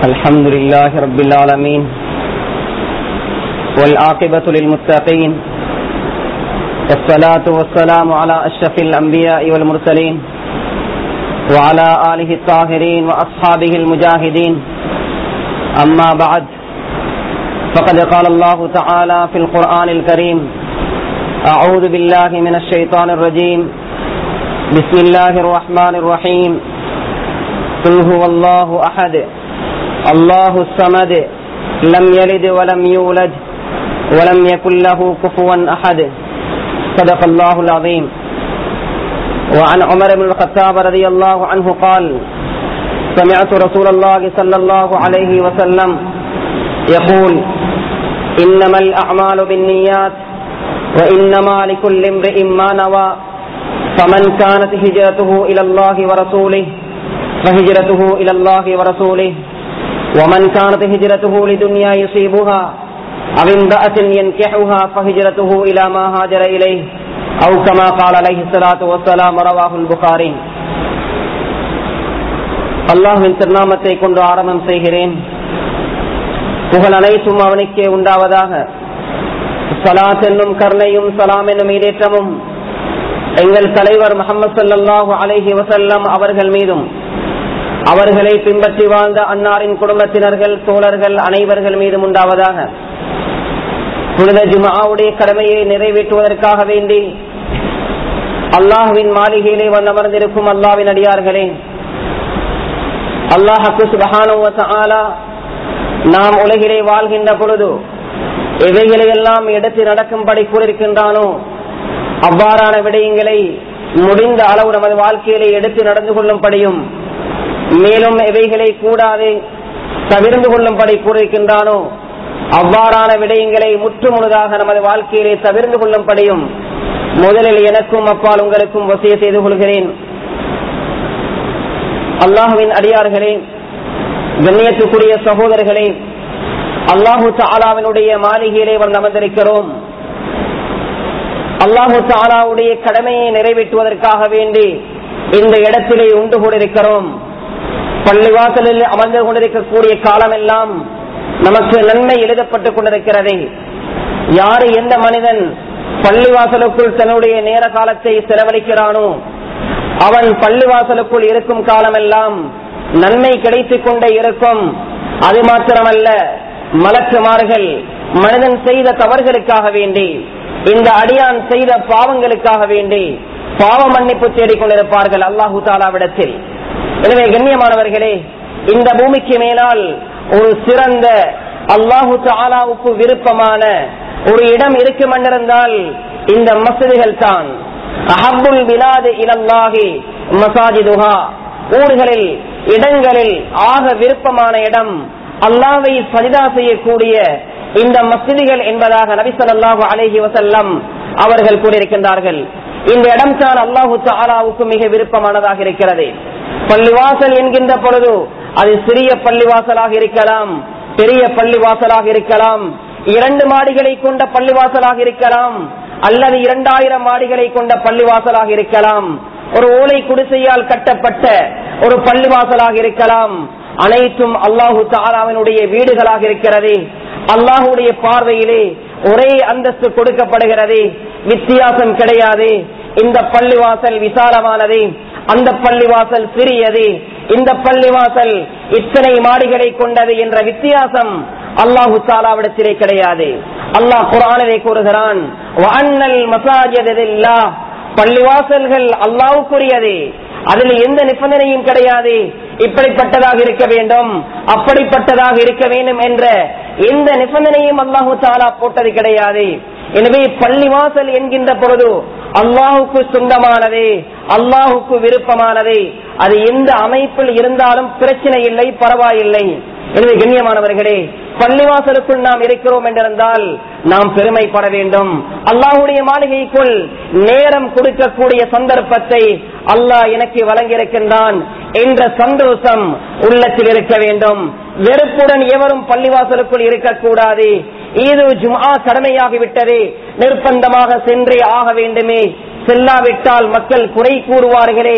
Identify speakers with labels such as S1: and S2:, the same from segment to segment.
S1: الحمد لله رب العالمين والعاقبة للمتقين والصلاة والسلام على أشرف الأنبياء والمرسلين وعلى آله الطاهرين وأصحابه المجاهدين أما بعد فقد قال الله تعالى في القرآن الكريم أعوذ بالله من الشيطان الرجيم بسم الله الرحمن الرحيم قل هو الله أحد الله الصمد لم يلد ولم يولد ولم يكن له كفوا أحد صدق الله العظيم وعن عمر بن الخطاب رضي الله عنه قال سمعت رسول الله صلى الله عليه وسلم يقول إنما الأعمال بالنيات وإنما لكل امرئ ما نوى فمن كانت هجرته إلى الله ورسوله فهجرته إلى الله ورسوله ومن كانت هجرته لدنيا يصيبها أو امرأة ينكحها فهجرته إلى ما هاجر إليه أو كما قال عليه الصلاة والسلام رواه البخاري அல்லாஹின் திருநாமத்தை கொண்டு ஆரம்பம் செய்கிறேன் புகழ் அனைத்தும் அவனுக்கே உண்டாவதாக சலாத் என்னும் கருணையும் சலாம் என்னும் ஈடேற்றமும் எங்கள் தலைவர் முகமது சல்லாஹூ அலைஹி வசல்லம் அவர்கள் மீதும் அவர்களை பின்பற்றி வாழ்ந்த அன்னாரின் குடும்பத்தினர்கள் தோழர்கள் அனைவர்கள் மீதும் உண்டாவதாக புனித ஜுமாவுடைய கடமையை நிறைவேற்றுவதற்காக வேண்டி அல்லாஹுவின் மாளிகையிலே வந்து அமர்ந்திருக்கும் அல்லாவின் அடியார்களே அல்லாஹு சுபஹானு நாம் உலகிலே வாழ்கின்ற பொழுது எவைகளை எல்லாம் எடுத்து நடக்கும்படி கூறியிருக்கின்றானோ அவ்வாறான விடயங்களை முடிந்த அளவு நமது வாழ்க்கையிலே எடுத்து நடந்து கொள்ளும்படியும் மேலும் எவைகளை கூடாது தவிர்ந்து கொள்ளும்படி கூறியிருக்கின்றானோ அவ்வாறான விடயங்களை முற்று முழுதாக நமது வாழ்க்கையிலே தவிர்ந்து கொள்ளும்படியும் முதலில் எனக்கும் அப்பால் உங்களுக்கும் வசிய செய்து கொள்கிறேன் அல்லாஹுவின் அடியார்களே கண்ணியத்துக்குரிய சகோதரர்களே அல்லாஹு தாலாவினுடைய மாளிகையிலே வந்து அமர்ந்திருக்கிறோம் அல்லாஹு தாலாவுடைய கடமையை நிறைவேற்றுவதற்காக வேண்டி இந்த இடத்திலே உண்டு கொண்டிருக்கிறோம் பள்ளிவாசலில் அமர்ந்து கொண்டிருக்கக்கூடிய காலமெல்லாம் நமக்கு நன்மை எழுதப்பட்டுக் கொண்டிருக்கிறது யாரு எந்த மனிதன் பள்ளிவாசலுக்குள் தன்னுடைய நேர காலத்தை செலவழிக்கிறானோ அவன் பள்ளிவாசலுக்குள் இருக்கும் காலமெல்லாம் நன்மை கிடைத்துக் கொண்டே இருக்கும் அது மாத்திரமல்ல மலக்குமார்கள் மனிதன் செய்த தவறுகளுக்காக வேண்டி இந்த அடியான் செய்த பாவங்களுக்காக வேண்டி பாவ மன்னிப்பு தேடிக்கொண்டிருப்பார்கள் அல்லாஹு தாலாவிடத்தில் எனவே கண்ணியமானவர்களே இந்த பூமிக்கு மேலால் ஒரு சிறந்த அல்லாஹு தாலாவுக்கு விருப்பமான ஒரு இடம் இருக்கும் என்றிருந்தால் இந்த மசதிகள் தான் அஹபுல் விலாது இலல்லாஹி மசாஜிதுஹா ஊர்களில் இடங்களில் ஆக விருப்பமான இடம் அல்லாவை சஜிதா செய்யக்கூடிய இந்த மசிதிகள் என்பதாக நபிசல்லாஹு அலேஹி வசல்லம் அவர்கள் கூறியிருக்கின்றார்கள் இந்த இடம் தான் அல்லாஹு தாலாவுக்கு மிக விருப்பமானதாக இருக்கிறது பள்ளிவாசல் என்கின்ற பொழுது அது சிறிய பள்ளிவாசலாக இருக்கலாம் பெரிய பள்ளிவாசலாக இருக்கலாம் இரண்டு மாடிகளை கொண்ட பள்ளிவாசலாக இருக்கலாம் அல்லது இரண்டாயிரம் மாடிகளை கொண்ட பள்ளிவாசலாக இருக்கலாம் ஒரு ஓலை குடிசையால் கட்டப்பட்ட ஒரு பள்ளிவாசலாக இருக்கலாம் அனைத்தும் அல்லாஹு தாலாவினுடைய வீடுகளாக இருக்கிறது அல்லாஹுடைய பார்வையிலே ஒரே அந்தஸ்து கொடுக்கப்படுகிறது வித்தியாசம் கிடையாது இந்த பள்ளிவாசல் விசாலமானது அந்த பள்ளிவாசல் சிறியது இந்த பள்ளிவாசல் இத்தனை மாடிகளை கொண்டது என்ற வித்தியாசம் அல்லாஹு தாலாவிடத்திலே கிடையாது அல்லாஹ் குரானிலே கூறுகிறான் பள்ளிவாசல்கள் அல்லாவுக்குரியது அதில் எந்த நிபந்தனையும் கிடையாது இப்படிப்பட்டதாக இருக்க வேண்டும் அப்படிப்பட்டதாக இருக்க வேண்டும் என்ற எந்த நிபந்தனையும் அல்லாஹு தாலா போட்டது கிடையாது எனவே பள்ளிவாசல் என்கின்ற பொழுது அல்லாஹுக்கு சொந்தமானது அல்லாஹுக்கு விருப்பமானது அது எந்த அமைப்பில் இருந்தாலும் பிரச்சனை இல்லை பரவாயில்லை எனவே கண்ணியமானவர்களே பள்ளிவாசலுக்குள் நாம் இருக்கிறோம் என்றிருந்தால் நாம் பெருமைப்பட வேண்டும் அல்லாஹுடைய மாளிகைக்குள் நேரம் கொடுக்கக்கூடிய சந்தர்ப்பத்தை அல்லாஹ் எனக்கு வழங்கியிருக்கின்றான் என்ற சந்தோஷம் உள்ளத்தில் இருக்க வேண்டும் வெறுப்புடன் எவரும் பள்ளிவாசலுக்குள் இருக்கக்கூடாது இது ஜுமா கடமையாகிவிட்டது நிர்பந்தமாக சென்றே ஆக வேண்டுமே செல்லாவிட்டால் மக்கள் குறை கூறுவார்களே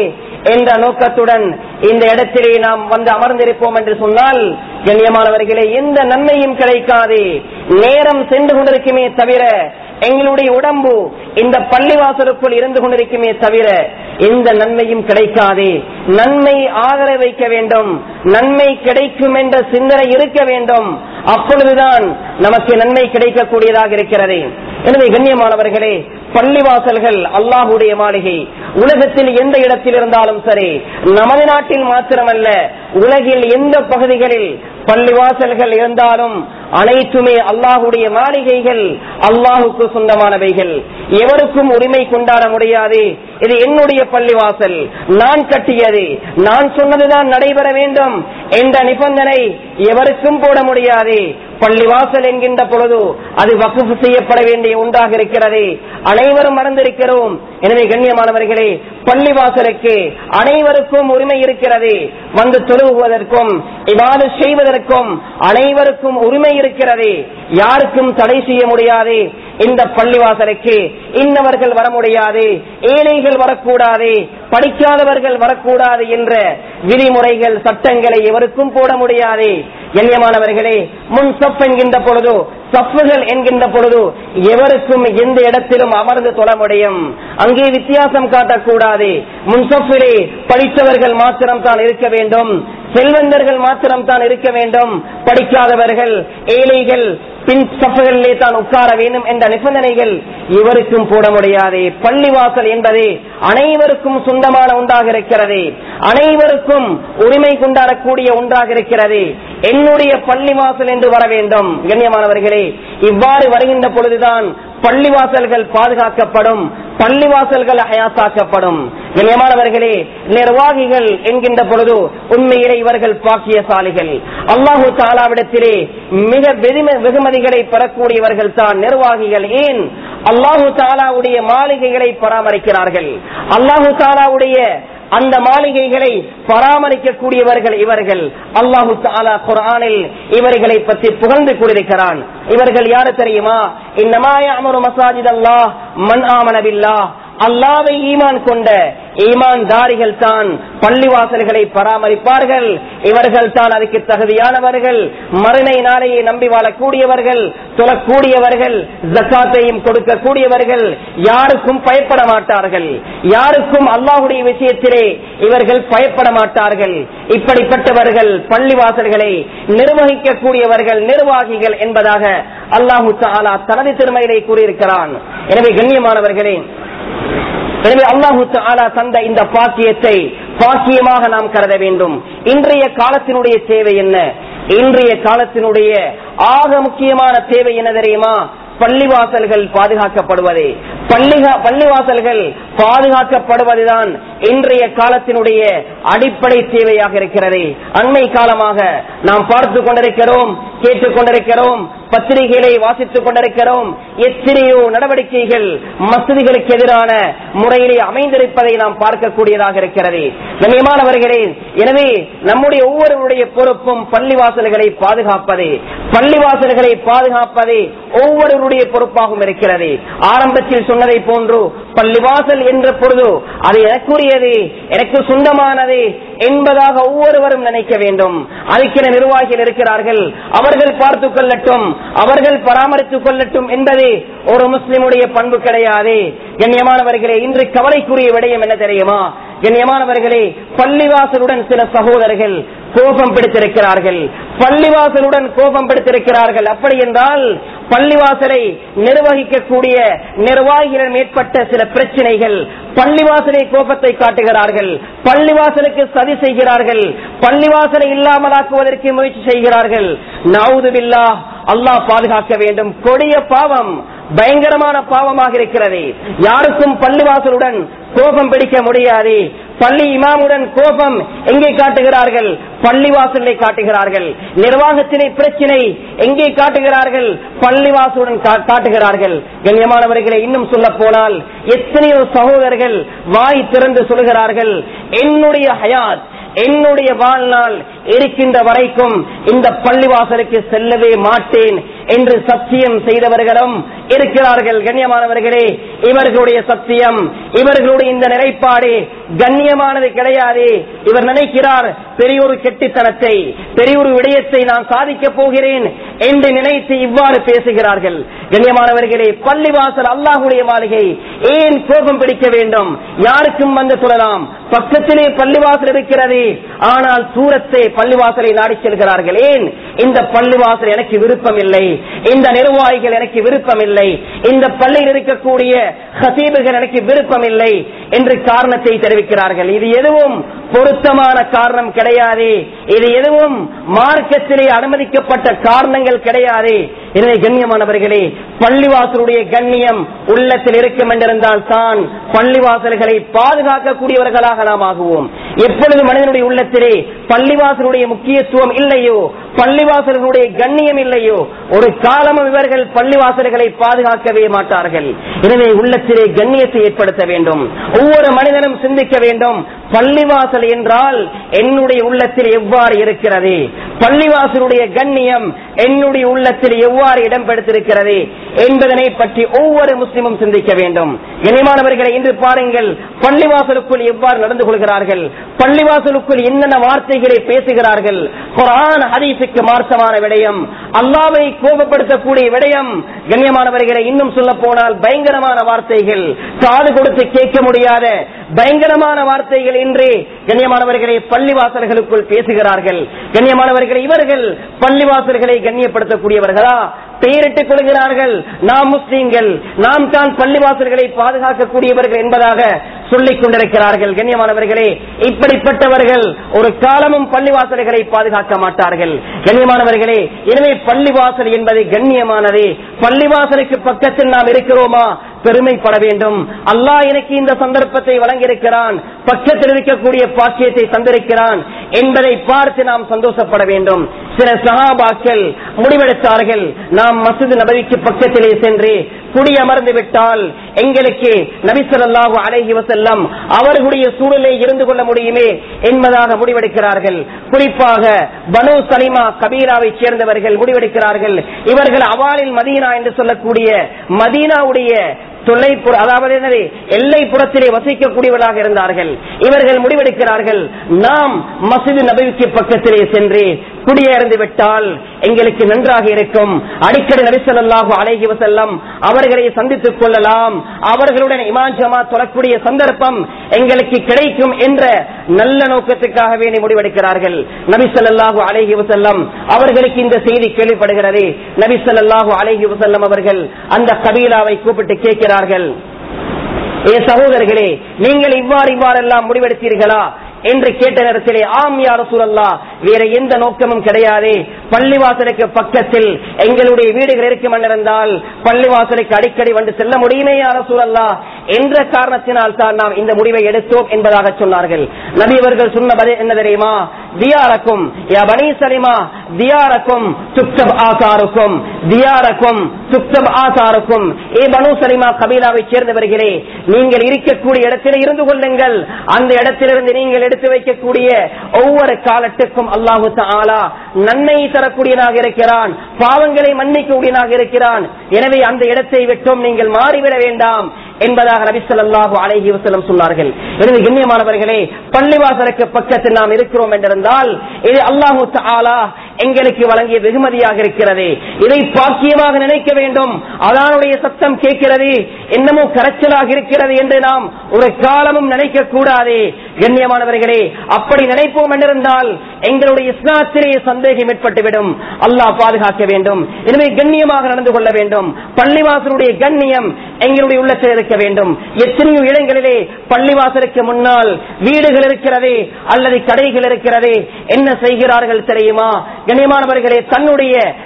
S1: என்ற நோக்கத்துடன் இந்த இடத்திலே நாம் வந்து அமர்ந்திருப்போம் என்று சொன்னால் கண்ணியமானவர்களே எந்த நன்மையும் கிடைக்காது நேரம் சென்று கொண்டிருக்குமே தவிர எங்களுடைய உடம்பு இந்த பள்ளிவாசலுக்குள் இருந்து கொண்டிருக்குமே தவிர எந்த நன்மையும் கிடைக்காது நன்மை ஆதர வைக்க வேண்டும் நன்மை கிடைக்கும் என்ற சிந்தனை இருக்க வேண்டும் அப்பொழுதுதான் நமக்கு நன்மை கிடைக்கக்கூடியதாக இருக்கிறது எனவே கண்ணியமானவர்களே பள்ளிவாசல்கள் அல்லாஹுடைய மாளிகை உலகத்தில் எந்த இடத்தில் இருந்தாலும் சரி நமது நாட்டில் மாத்திரமல்ல உலகில் எந்த பகுதிகளில் பள்ளிவாசல்கள் இருந்தாலும் அனைத்துமே அல்லாஹுடைய மாளிகைகள் அல்லாஹுக்கு சொந்தமானவைகள் எவருக்கும் உரிமை கொண்டாட முடியாது இது என்னுடைய பள்ளிவாசல் நான் கட்டியது நான் சொன்னதுதான் நடைபெற வேண்டும் என்ற நிபந்தனை எவருக்கும் போட முடியாது பள்ளிவாசல் என்கின்ற பொழுது அது வகுப்பு செய்யப்பட வேண்டிய ஒன்றாக இருக்கிறது அனைவரும் மறந்திருக்கிறோம் எனவே கண்ணியமானவர்களே பள்ளிவாசலுக்கு அனைவருக்கும் உரிமை இருக்கிறது வந்து தொழுகுவதற்கும் இவ்வாறு செய்வதற்கும் அனைவருக்கும் உரிமை இருக்கிறது யாருக்கும் தடை செய்ய முடியாது இந்த பள்ளிவாசலுக்கு இன்னவர்கள் வர முடியாது ஏழைகள் வரக்கூடாது படிக்காதவர்கள் வரக்கூடாது என்ற விதிமுறைகள் சட்டங்களை எவருக்கும் போட முடியாது கண்ணியமானவர்களே முன் சப் என்கின்ற பொழுது சப்புகள் என்கின்ற பொழுது எவருக்கும் எந்த இடத்திலும் அமர்ந்து தொழ முடியும் அங்கே வித்தியாசம் காட்டக்கூடாது முன்சப்பிலே படித்தவர்கள் மாத்திரம் தான் இருக்க வேண்டும் செல்வந்தர்கள் மாத்திரம் தான் இருக்க வேண்டும் படிக்காதவர்கள் ஏழைகள் பின் சப்புகளிலே தான் உட்கார வேண்டும் என்ற நிபந்தனைகள் இவருக்கும் போட முடியாது பள்ளிவாசல் என்பது அனைவருக்கும் சொந்தமான ஒன்றாக இருக்கிறது அனைவருக்கும் உரிமை கொண்டாடக்கூடிய ஒன்றாக இருக்கிறது என்னுடைய பள்ளிவாசல் என்று வர வேண்டும் கண்ணியமானவர்களே இவ்வாறு வருகின்ற பொழுதுதான் பள்ளிவாசல்கள் பாதுகாக்கப்படும் பள்ளிவாசல்கள் அயாத்தாக்கப்படும் கண்ணியமானவர்களே நிர்வாகிகள் என்கின்ற பொழுது உண்மையிலே இவர்கள் பாக்கியசாலிகள் அல்லாஹு தாலாவிடத்திலே மிக வெகும- வெகுமதிகளை பெறக்கூடியவர்கள் தான் நிர்வாகிகள் ஏன் அல்லாஹு தாலாவுடைய மாளிகைகளை பராமரிக்கிறார்கள் அல்லாஹு தாலாவுடைய அந்த மாளிகைகளை பராமரிக்கக்கூடியவர்கள் இவர்கள் அல்லாஹு தாலா குர்ஆனில் இவர்களை பற்றி புகழ்ந்து கூறியிருக்கிறான் இவர்கள் யாரு தெரியுமா இன்னமாய அமரு மசாஜித் அல்லாஹ் மன் ஆமன பில்லாஹ் அல்லாவை ஈமான் கொண்ட ஈமான் தாரிகள் தான் பள்ளிவாசல்களை பராமரிப்பார்கள் இவர்கள் தான் அதுக்கு தகுதியானவர்கள் மறுமை நாளையை நம்பி வாழக்கூடியவர்கள் தொழக்கூடியவர்கள் ஜக்காத்தையும் கொடுக்கக்கூடியவர்கள் யாருக்கும் பயப்பட மாட்டார்கள் யாருக்கும் அல்லாஹுடைய விஷயத்திலே இவர்கள் பயப்பட மாட்டார்கள் இப்படிப்பட்டவர்கள் பள்ளிவாசல்களை நிர்வகிக்கக்கூடியவர்கள் நிர்வாகிகள் என்பதாக அல்லாஹு தாலா தனது திருமையிலே கூறியிருக்கிறான் எனவே கண்ணியமானவர்களே எனவே அல்லாஹு தாலா தந்த இந்த பாக்கியத்தை பாக்கியமாக நாம் கருத வேண்டும் இன்றைய காலத்தினுடைய தேவை என்ன இன்றைய காலத்தினுடைய ஆக முக்கியமான தேவை என்ன தெரியுமா பள்ளிவாசல்கள் பாதுகாக்கப்படுவதே பள்ளிகா பள்ளிவாசல்கள் பாதுகாக்கப்படுவதுதான் இன்றைய காலத்தினுடைய அடிப்படை தேவையாக இருக்கிறது அண்மை காலமாக நாம் பார்த்து கொண்டிருக்கிறோம் கேட்டுக் கொண்டிருக்கிறோம் பத்திரிகைகளை வாசித்துக் கொண்டிருக்கிறோம் எத்தனையோ நடவடிக்கைகள் மசதிகளுக்கு எதிரான முறையிலே அமைந்திருப்பதை நாம் பார்க்கக்கூடியதாக இருக்கிறது கண்ணியமானவர்களே எனவே நம்முடைய ஒவ்வொருவருடைய பொறுப்பும் பள்ளிவாசல்களை பாதுகாப்பது பள்ளிவாசல்களை பாதுகாப்பது ஒவ்வொருவருடைய பொறுப்பாகவும் இருக்கிறது ஆரம்பத்தில் சொன்னதை போன்று பள்ளிவாசல் என்ற பொழுது அது எனக்குரியது எனக்கு சொந்தமானது என்பதாக ஒவ்வொருவரும் நினைக்க வேண்டும் அதுக்கென நிர்வாகிகள் இருக்கிறார்கள் அவர்கள் பார்த்துக் கொள்ளட்டும் அவர்கள் பராமரித்துக் கொள்ளட்டும் என்பது ஒரு முஸ்லிமுடைய பண்பு கிடையாது கண்ணியமானவர்களே இன்று கவலைக்குரிய விடயம் என்ன தெரியுமா கண்ணியமானவர்களே பள்ளிவாசலுடன் சில சகோதரர்கள் கோபம் பிடித்திருக்கிறார்கள் பள்ளிவாசலுடன் கோபம் பிடித்திருக்கிறார்கள் அப்படி என்றால் பள்ளிவாசலை நிர்வகிக்கக்கூடிய நிர்வாகிகளிடம் ஏற்பட்ட சில பிரச்சனைகள் பள்ளிவாசலை கோபத்தை காட்டுகிறார்கள் பள்ளிவாசலுக்கு சதி செய்கிறார்கள் பள்ளிவாசலை இல்லாமலாக்குவதற்கு முயற்சி செய்கிறார்கள் நவுதுபில்லா அல்லாஹ் பாதுகாக்க வேண்டும் கொடிய பாவம் பயங்கரமான பாவமாக இருக்கிறது யாருக்கும் பள்ளிவாசலுடன் கோபம் பிடிக்க முடியாது பள்ளி இமாமுடன் கோபம் எங்கே காட்டுகிறார்கள் பள்ளிவாசலை காட்டுகிறார்கள் நிர்வாகத்திலே பிரச்சினை எங்கே காட்டுகிறார்கள் பள்ளிவாசலுடன் கா- காட்டுகிறார்கள் கண்ணியமானவர்களை இன்னும் சொல்ல போனால் எத்தனையோ சகோதரர்கள் வாய் திறந்து சொல்கிறார்கள் என்னுடைய ஹயாத் என்னுடைய வாழ்நாள் இருக்கின்ற வரைக்கும் இந்த பள்ளிவாசலுக்கு செல்லவே மாட்டேன் என்று சத்தியம் செய்தவர்களும் இருக்கிறார்கள் கண்ணியமானவர்களே இவர்களுடைய சத்தியம் இவர்களுடைய இந்த நிலைப்பாடு கண்ணியமானது கிடையாது இவர் நினைக்கிறார் பெரியோரு கெட்டித்தனத்தை பெரியோரு விடயத்தை நான் சாதிக்கப் போகிறேன் என்று நினைத்து இவ்வாறு பேசுகிறார்கள் கண்ணியமானவர்களே பள்ளிவாசல் அல்லாஹுடைய மாளிகை ஏன் கோபம் பிடிக்க வேண்டும் யாருக்கும் வந்து சொல்லலாம் பக்கத்திலே பள்ளிவாசல் இருக்கிறது ஆனால் தூரத்தை பள்ளிவாசலை நாடி செல்கிறார்கள் ஏன் இந்த பள்ளிவாசல் எனக்கு விருப்பம் இல்லை இந்த நிர்வாகிகள் எனக்கு விருப்பம் இல்லை இந்த பள்ளியில் இருக்கக்கூடிய ஹசீபுகள் எனக்கு விருப்பம் இல்லை என்று காரணத்தை தெரிவிக்கிறார்கள் இது எதுவும் பொருத்தமான காரணம் கிடையாது இது எதுவும் மார்க்கத்திலே அனுமதிக்கப்பட்ட காரணங்கள் கிடையாது எனவே கண்ணியமானவர்களே பள்ளிவாசலுடைய கண்ணியம் உள்ளத்தில் இருக்கும் என்றிருந்தால் தான் பள்ளிவாசல்களை பாதுகாக்கக்கூடியவர்களாக நாம் ஆகுவோம் எப்பொழுது மனிதனுடைய உள்ளத்திலே பள்ளிவாசலுடைய முக்கியத்துவம் இல்லையோ பள்ளிவாசல்களுடைய கண்ணியம் இல்லையோ ஒரு காலமும் இவர்கள் பள்ளிவாசல்களை பாதுகாக்கவே மாட்டார்கள் எனவே உள்ளத்திலே கண்ணியத்தை ஏற்படுத்த வேண்டும் ஒவ்வொரு மனிதனும் சிந்திக்க வேண்டும் பள்ளிவாசல் என்றால் என்னுடைய உள்ளத்தில் எவ்வாறு இருக்கிறது பள்ளிவாசலுடைய கண்ணியம் என்னுடைய உள்ளத்தில் எவ்வாறு இடம்பெடுத்திருக்கிறது என்பதனை பற்றி ஒவ்வொரு முஸ்லிமும் சிந்திக்க வேண்டும் இனிமானவர்களை இன்று பாருங்கள் பள்ளிவாசலுக்குள் எவ்வாறு நடந்து கொள்கிறார்கள் பள்ளிவாசலுக்குள் என்னென்ன வார்த்தைகளை பேசுகிறார்கள் குரான் ஹதீஸுக்கு மாற்றமான விடயம் அல்லாவை கோபப்படுத்தக்கூடிய விடயம் கண்ணியமானவர்களை இன்னும் சொல்ல போனால் பயங்கரமான வார்த்தைகள் காது கொடுத்து கேட்க முடியாத பயங்கரமான வார்த்தைகள் இன்று கண்ணியமானவர்களை பள்ளிவாசல்களுக்குள் பேசுகிறார்கள் கண்ணியமானவர்கள் இவர்கள் பள்ளிவாசல்களை கண்ணியப்படுத்தக்கூடியவர்களா பெயரிட்டுக் கொள்கிறார்கள் நாம் முஸ்லீம்கள் நாம் தான் பள்ளிவாசல்களை பாதுகாக்கக்கூடியவர்கள் என்பதாக சொல்லிக் கொண்டிருக்கிறார்கள் கண்ணியமானவர்களே இப்படிப்பட்டவர்கள் ஒரு காலமும் பள்ளிவாசல்களை பாதுகாக்க மாட்டார்கள் கண்ணியமானவர்களே எனவே பள்ளிவாசல் என்பது கண்ணியமானது பள்ளிவாசலுக்கு பக்கத்தில் நாம் இருக்கிறோமா பெருமைப்பட வேண்டும் அல்லாஹ் எனக்கு இந்த சந்தர்ப்பத்தை வழங்கியிருக்கிறான் பக்கத்தில் இருக்கக்கூடிய பாக்கியத்தை தந்திருக்கிறான் என்பதை பார்த்து நாம் சந்தோஷப்பட வேண்டும் சில சகாபாக்கள் முடிவெடுத்தார்கள் நாம் மசூது நபவிக்கு பக்கத்திலே சென்று குடியமர்ந்து விட்டால் எங்களுக்கு நபிசல்லாஹு அலைஹி வசல்லம் அவர்களுடைய சூழலை இருந்து கொள்ள முடியுமே என்பதாக முடிவெடுக்கிறார்கள் குறிப்பாக பனு சலிமா கபீராவை சேர்ந்தவர்கள் முடிவெடுக்கிறார்கள் இவர்கள் அவாலில் மதீனா என்று சொல்லக்கூடிய மதீனாவுடைய தொல்லைப்புற அதாவது என்னது எல்லைப்புறத்திலே வசிக்கக்கூடியவர்களாக இருந்தார்கள் இவர்கள் முடிவெடுக்கிறார்கள் நாம் மசிது நபிக்கு பக்கத்திலே சென்று குடியேறந்து விட்டால் எங்களுக்கு நன்றாக இருக்கும் அடிக்கடி நபிசல்லாஹு அலைஹி வசல்லம் அவர்களை சந்தித்துக் கொள்ளலாம் அவர்களுடன் இமான் ஜமா தொழக்கூடிய சந்தர்ப்பம் எங்களுக்கு கிடைக்கும் என்ற நல்ல நோக்கத்துக்காக வேண்டி முடிவெடுக்கிறார்கள் நபி ஸல்லல்லாஹு அலைஹி வஸல்லம் அவர்களுக்கு இந்த செய்தி கேள்விப்படுகிறது நபி ஸல்லல்லாஹு அலைஹி வஸல்லம் அவர்கள் அந்த கபீலாவை கூப்பிட்டு கேட்கிறார்கள் ஏ சகோதரர்களே நீங்கள் இவ்வாறு இவ்வாறெல்லாம் முடிவெடுத்தீர்களா என்று கேட்ட நேரத்திலே ஆம் யார சூழல்லா வேற எந்த நோக்கமும் கிடையாது பள்ளிவாசலுக்கு பக்கத்தில் எங்களுடைய வீடுகள் இருக்கும் என்றிருந்தால் பள்ளிவாசலுக்கு அடிக்கடி வந்து செல்ல முடியுமே யார சூழல்லா என்ற காரணத்தினால் தான் நாம் இந்த முடிவை எடுத்தோம் என்பதாக சொன்னார்கள் நபி அவர்கள் சொன்ன பதில் என்ன தெரியுமா தியாரக்கும் யா பனி சலிமா தியாரக்கும் துக்தப் ஆசாருக்கும் தியாரக்கும் துக்தப் ஆசாருக்கும் ஏ பனு சலிமா கபீலாவை சேர்ந்தவர்களே நீங்கள் இருக்கக்கூடிய இடத்தில் இருந்து கொள்ளுங்கள் அந்த இடத்திலிருந்து நீங்கள் எடுத்து வைக்கக்கூடிய ஒவ்வொரு காலத்துக்கும் அல்லாஹு ஆலா நன்மை தரக்கூடியனாக இருக்கிறான் பாவங்களை மன்னிக்கக்கூடியனாக இருக்கிறான் எனவே அந்த இடத்தை விட்டும் நீங்கள் மாறிவிட வேண்டாம் என்பதாக நபி ஸல்லல்லாஹு அலைஹி வஸல்லம் சொன்னார்கள் எனவே கண்ணியமானவர்களே பள்ளிவாசலுக்கு பக்கத்தில் நாம் இருக்கிறோம் என்றிருந்தால் இது அல்லாஹு தஆலா எங்களுக்கு வழங்கிய வெகுமதியாக இருக்கிறது இதை பாக்கியமாக நினைக்க வேண்டும் அதானுடைய சத்தம் கேட்கிறது என்னமோ கரைச்சலாக இருக்கிறது என்று நாம் ஒரு காலமும் நினைக்க கூடாது கண்ணியமானவர்களே அப்படி நினைப்போம் என்றிருந்தால் எங்களுடைய இஸ்லாத்திலே சந்தேகம் ஏற்பட்டுவிடும் அல்லாஹ் பாதுகாக்க வேண்டும் எனவே கண்ணியமாக நடந்து கொள்ள வேண்டும் பள்ளிவாசலுடைய கண்ணியம் எங்களுடைய உள்ளத்தில் இருக்க வேண்டும் எத்தனையோ இடங்களிலே பள்ளிவாசலுக்கு முன்னால் வீடுகள் இருக்கிறது அல்லது கடைகள் இருக்கிறது என்ன செய்கிறார்கள் தெரியுமா கண்ணியமானவர்களே தன்னுடைய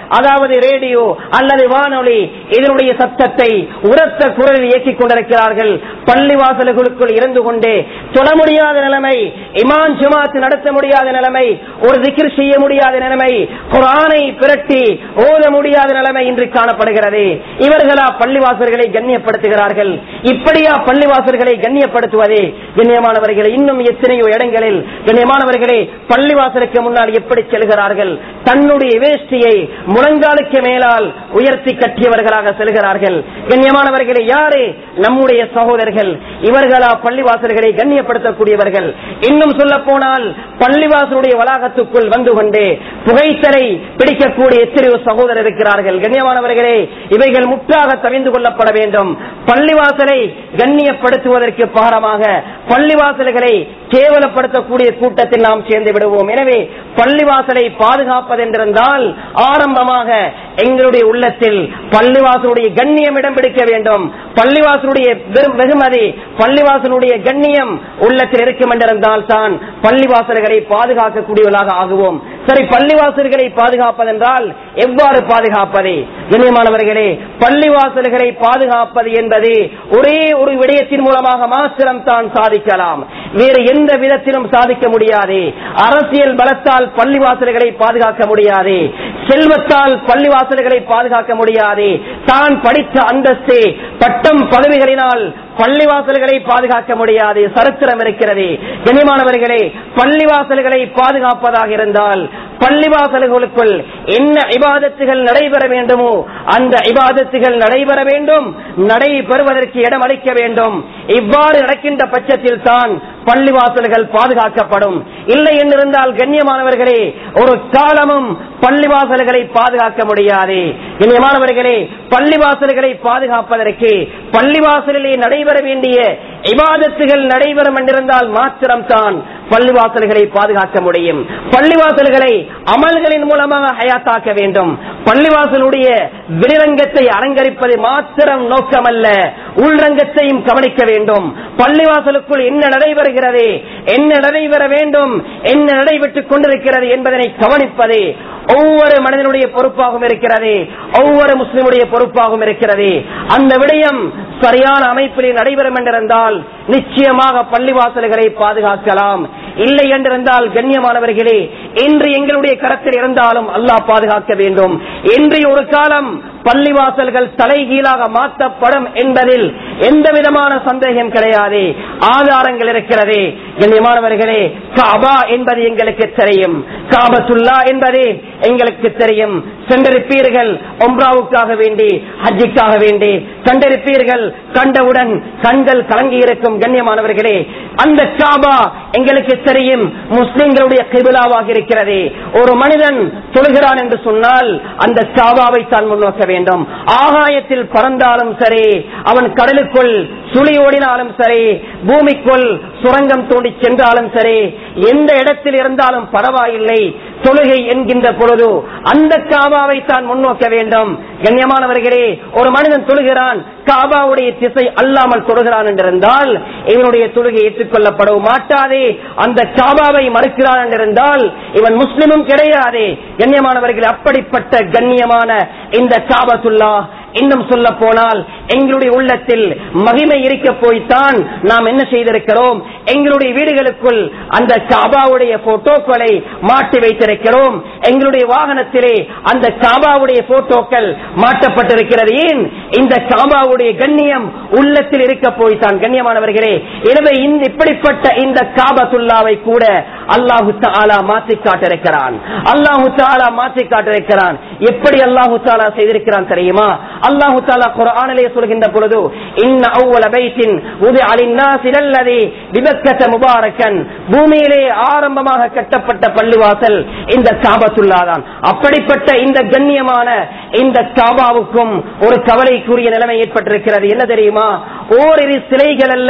S1: அதாவது ரேடியோ அல்லது வானொலி இதனுடைய சத்தத்தை உரத்த குரலில் இயக்கிக் கொண்டிருக்கிறார்கள் பள்ளிவாசல்களுக்குள் இருந்து கொண்டே தொழ முடியாத நிலைமை இமான் ஜமாத் நடத்த முடியாத நிலைமை ஒரு திக்ர் செய்ய முடியாத நிலைமை குரானை பிரட்டி ஓத முடியாத நிலைமை இன்று காணப்படுகிறது இவர்களா பள்ளிவாசல்களை கண்ணியப்படுத்துகிறார்கள் இப்படியா பள்ளிவாசல்களை கண்ணியப்படுத்துவதே கண்ணியமானவர்களை இன்னும் எத்தனையோ இடங்களில் கண்ணியமானவர்களே பள்ளிவாசலுக்கு முன்னால் எப்படி செல்கிறார்கள் தன்னுடைய வேஷ்டியை முழங்காலுக்கு மேலால் உயர்த்தி கட்டியவர்களாக செல்கிறார்கள் கண்ணியமானவர்களே யாரு நம்முடைய சகோதரர்கள் இவர்களா பள்ளிவாசல்களை கண்ணியப்படுத்தக்கூடியவர்கள் இன்னும் சொல்ல போனால் பள்ளிவாசலுடைய வளாகத்துக்குள் வந்து கொண்டு புகைத்தலை பிடிக்கக்கூடிய எத்தனையோ சகோதரர் இருக்கிறார்கள் கண்ணியமானவர்களே இவைகள் முற்றாக தவிந்து கொள்ளப்பட வேண்டும் பள்ளிவாசலை கண்ணியப்படுத்துவதற்கு பாரமாக பள்ளிவாசல்களை கேவலப்படுத்தக்கூடிய கூட்டத்தில் நாம் சேர்ந்து விடுவோம் எனவே பள்ளிவாசலை பாதுகாப்பதென்றிருந்தால் ஆரம்பமாக எங்களுடைய உள்ளத்தில் பள்ளிவாசலுடைய கண்ணியம் இடம் பிடிக்க வேண்டும் பள்ளிவாசலுடைய வெறும் வெகுமதி பள்ளிவாசலுடைய கண்ணியம் உள்ளத்தில் இருக்கும் என்றிருந்தால் தான் பள்ளிவாசல்களை பாதுகாக்கக்கூடியவர்களாக ஆகுவோம் சரி பள்ளிவாசல்களை பாதுகாப்பதென்றால் எவ்வாறு பாதுகாப்பது கண்ணியமானவர்களே பள்ளிவாசல்களை பாதுகாப்பது என்பது ஒரே ஒரு விடயத்தின் மூலமாக மாத்திரம் தான் சாதிக்கலாம் வேறு எந்த விதத்திலும் சாதிக்க முடியாது அரசியல் பலத்தால் பள்ளிவாசல்களை பாதுகாக்க முடியாது செல்வத்தால் பள்ளிவாசல்களை பாதுகாக்க முடியாது தான் படித்த அந்தஸ்து பட்டம் பதவிகளினால் பள்ளிவாசல்களை பாதுகாக்க முடியாது சரித்திரம் இருக்கிறது கண்ணியமானவர்களே பள்ளிவாசல்களை பாதுகாப்பதாக இருந்தால் பள்ளிவாசல்களுக்குள் என்ன இபாதத்துகள் நடைபெற வேண்டுமோ அந்த இபாதத்துகள் நடைபெற வேண்டும் நடைபெறுவதற்கு இடம் அளிக்க வேண்டும் இவ்வாறு நடக்கின்ற பட்சத்தில் தான் பள்ளிவாசல்கள் பாதுகாக்கப்படும் இல்லை என்றிருந்தால் கண்ணியமானவர்களே ஒரு காலமும் பள்ளிவாசல்களை பாதுகாக்க முடியாது கண்ணியமானவர்களே பள்ளிவாசல்களை பாதுகாப்பதற்கு பள்ளிவாசலிலே நடைபெற வேண்டிய இபாதத்துகள் நடைபெறும் என்றிருந்தால் மாத்திரம்தான் பள்ளிவாசல்களை பாதுகாக்க முடியும் பள்ளிவாசல்களை அமல்களின் மூலமாக ஹயாத்தாக்க வேண்டும் பள்ளிவாசலுடைய வெளிரங்கத்தை அலங்கரிப்பது மாத்திரம் நோக்கமல்ல உள்ரங்கத்தையும் கவனிக்க வேண்டும் பள்ளிவாசலுக்குள் என்ன நடைபெறுகிறது என்ன நடைபெற வேண்டும் என்ன நடைபெற்றுக் கொண்டிருக்கிறது என்பதனை கவனிப்பது ஒவ்வொரு மனிதனுடைய பொறுப்பாகவும் இருக்கிறது ஒவ்வொரு முஸ்லிமுடைய பொறுப்பாகவும் இருக்கிறது அந்த விடயம் சரியான அமைப்பிலே நடைபெறும் என்றிருந்தால் நிச்சயமாக பள்ளிவாசல்களை பாதுகாக்கலாம் இல்லை என்றிருந்தால் கண்ணியமானவர்களே இன்று எங்களுடைய கரத்தில் இருந்தாலும் அல்லாஹ் பாதுகாக்க வேண்டும் இன்று ஒரு காலம் பள்ளிவாசல்கள் தலைகீழாக மாற்றப்படும் என்பதில் எந்த விதமான சந்தேகம் கிடையாது ஆதாரங்கள் இருக்கிறது கண்ணியமானவர்களே காபா என்பது எங்களுக்கு தெரியும் காபத்துல்லா என்பது எங்களுக்கு தெரியும் சென்றிருப்பீர்கள் ஒம்ராவுக்காக வேண்டி ஹஜ்ஜிக்காக வேண்டி கண்டிருப்பீர்கள் கண்டவுடன் கண்கள் கலங்கி இருக்கும் கண்ணியமானவர்களே அந்த காபா எங்களுக்கு தெரியும் முஸ்லிம்களுடைய கிபிலாவாக இருக்கிறது ஒரு மனிதன் தொழுகிறான் என்று சொன்னால் அந்த காபாவை தான் முன்னோக்க வேண்டும் ஆகாயத்தில் பறந்தாலும் சரி அவன் கடலுக்குள் சுழி ஓடினாலும் சரி பூமிக்குள் சுரங்கம் தோண்டி சென்றாலும் சரி எந்த இடத்தில் இருந்தாலும் பரவாயில்லை தொழுகை என்கின்ற பொழுது அந்த காபாவை தான் முன்னோக்க வேண்டும் கண்ணியமானவர்களே ஒரு மனிதன் தொழுகிறான் காபாவுடைய திசை அல்லாமல் தொழுகிறான் என்றிருந்தால் இவனுடைய தொழுகை ஏற்றுக்கொள்ளப்படவும் மாட்டாதே அந்த காபாவை மறுக்கிறான் என்றிருந்தால் இவன் முஸ்லிமும் கிடையாது கண்ணியமானவர்கள் அப்படிப்பட்ட கண்ணியமான இந்த காபத்துல்லா இன்னும் சொல்ல போனால் எங்களுடைய உள்ளத்தில் மகிமை இருக்க போய்த்தான் நாம் என்ன செய்திருக்கிறோம் எங்களுடைய வீடுகளுக்குள் அந்த காபாவுடைய போட்டோக்களை மாட்டி வைத்திருக்கிறோம் எங்களுடைய வாகனத்திலே அந்த காபாவுடைய போட்டோக்கள் மாட்டப்பட்டிருக்கிறது ஏன் இந்த காபாவுடைய கண்ணியம் உள்ளத்தில் இருக்க போய்த்தான் கண்ணியமானவர்களே எனவே இந்த இப்படிப்பட்ட இந்த காபத்துல்லாவை கூட அல்லாஹு தாலா மாற்றி காட்டிருக்கிறான் அல்லாஹு தாலா மாற்றி காட்டிருக்கிறான் எப்படி அல்லாஹு தாலா செய்திருக்கிறான் தெரியுமா அல்லாஹு தாலா குரானிலே சொல்கின்ற பொழுது இன்ன அவ்வள பைத்தின் உது அலின்னாசிலல்லதி விபக்கத்த முபாரக்கன் பூமியிலே ஆரம்பமாக கட்டப்பட்ட பள்ளிவாசல் இந்த காபத்துல்லா தான் அப்படிப்பட்ட இந்த கண்ணியமான இந்த காபாவுக்கும் ஒரு கவலைக்குரிய நிலைமை ஏற்பட்டிருக்கிறது என்ன தெரியுமா ஓரிரு சிலைகள் அல்ல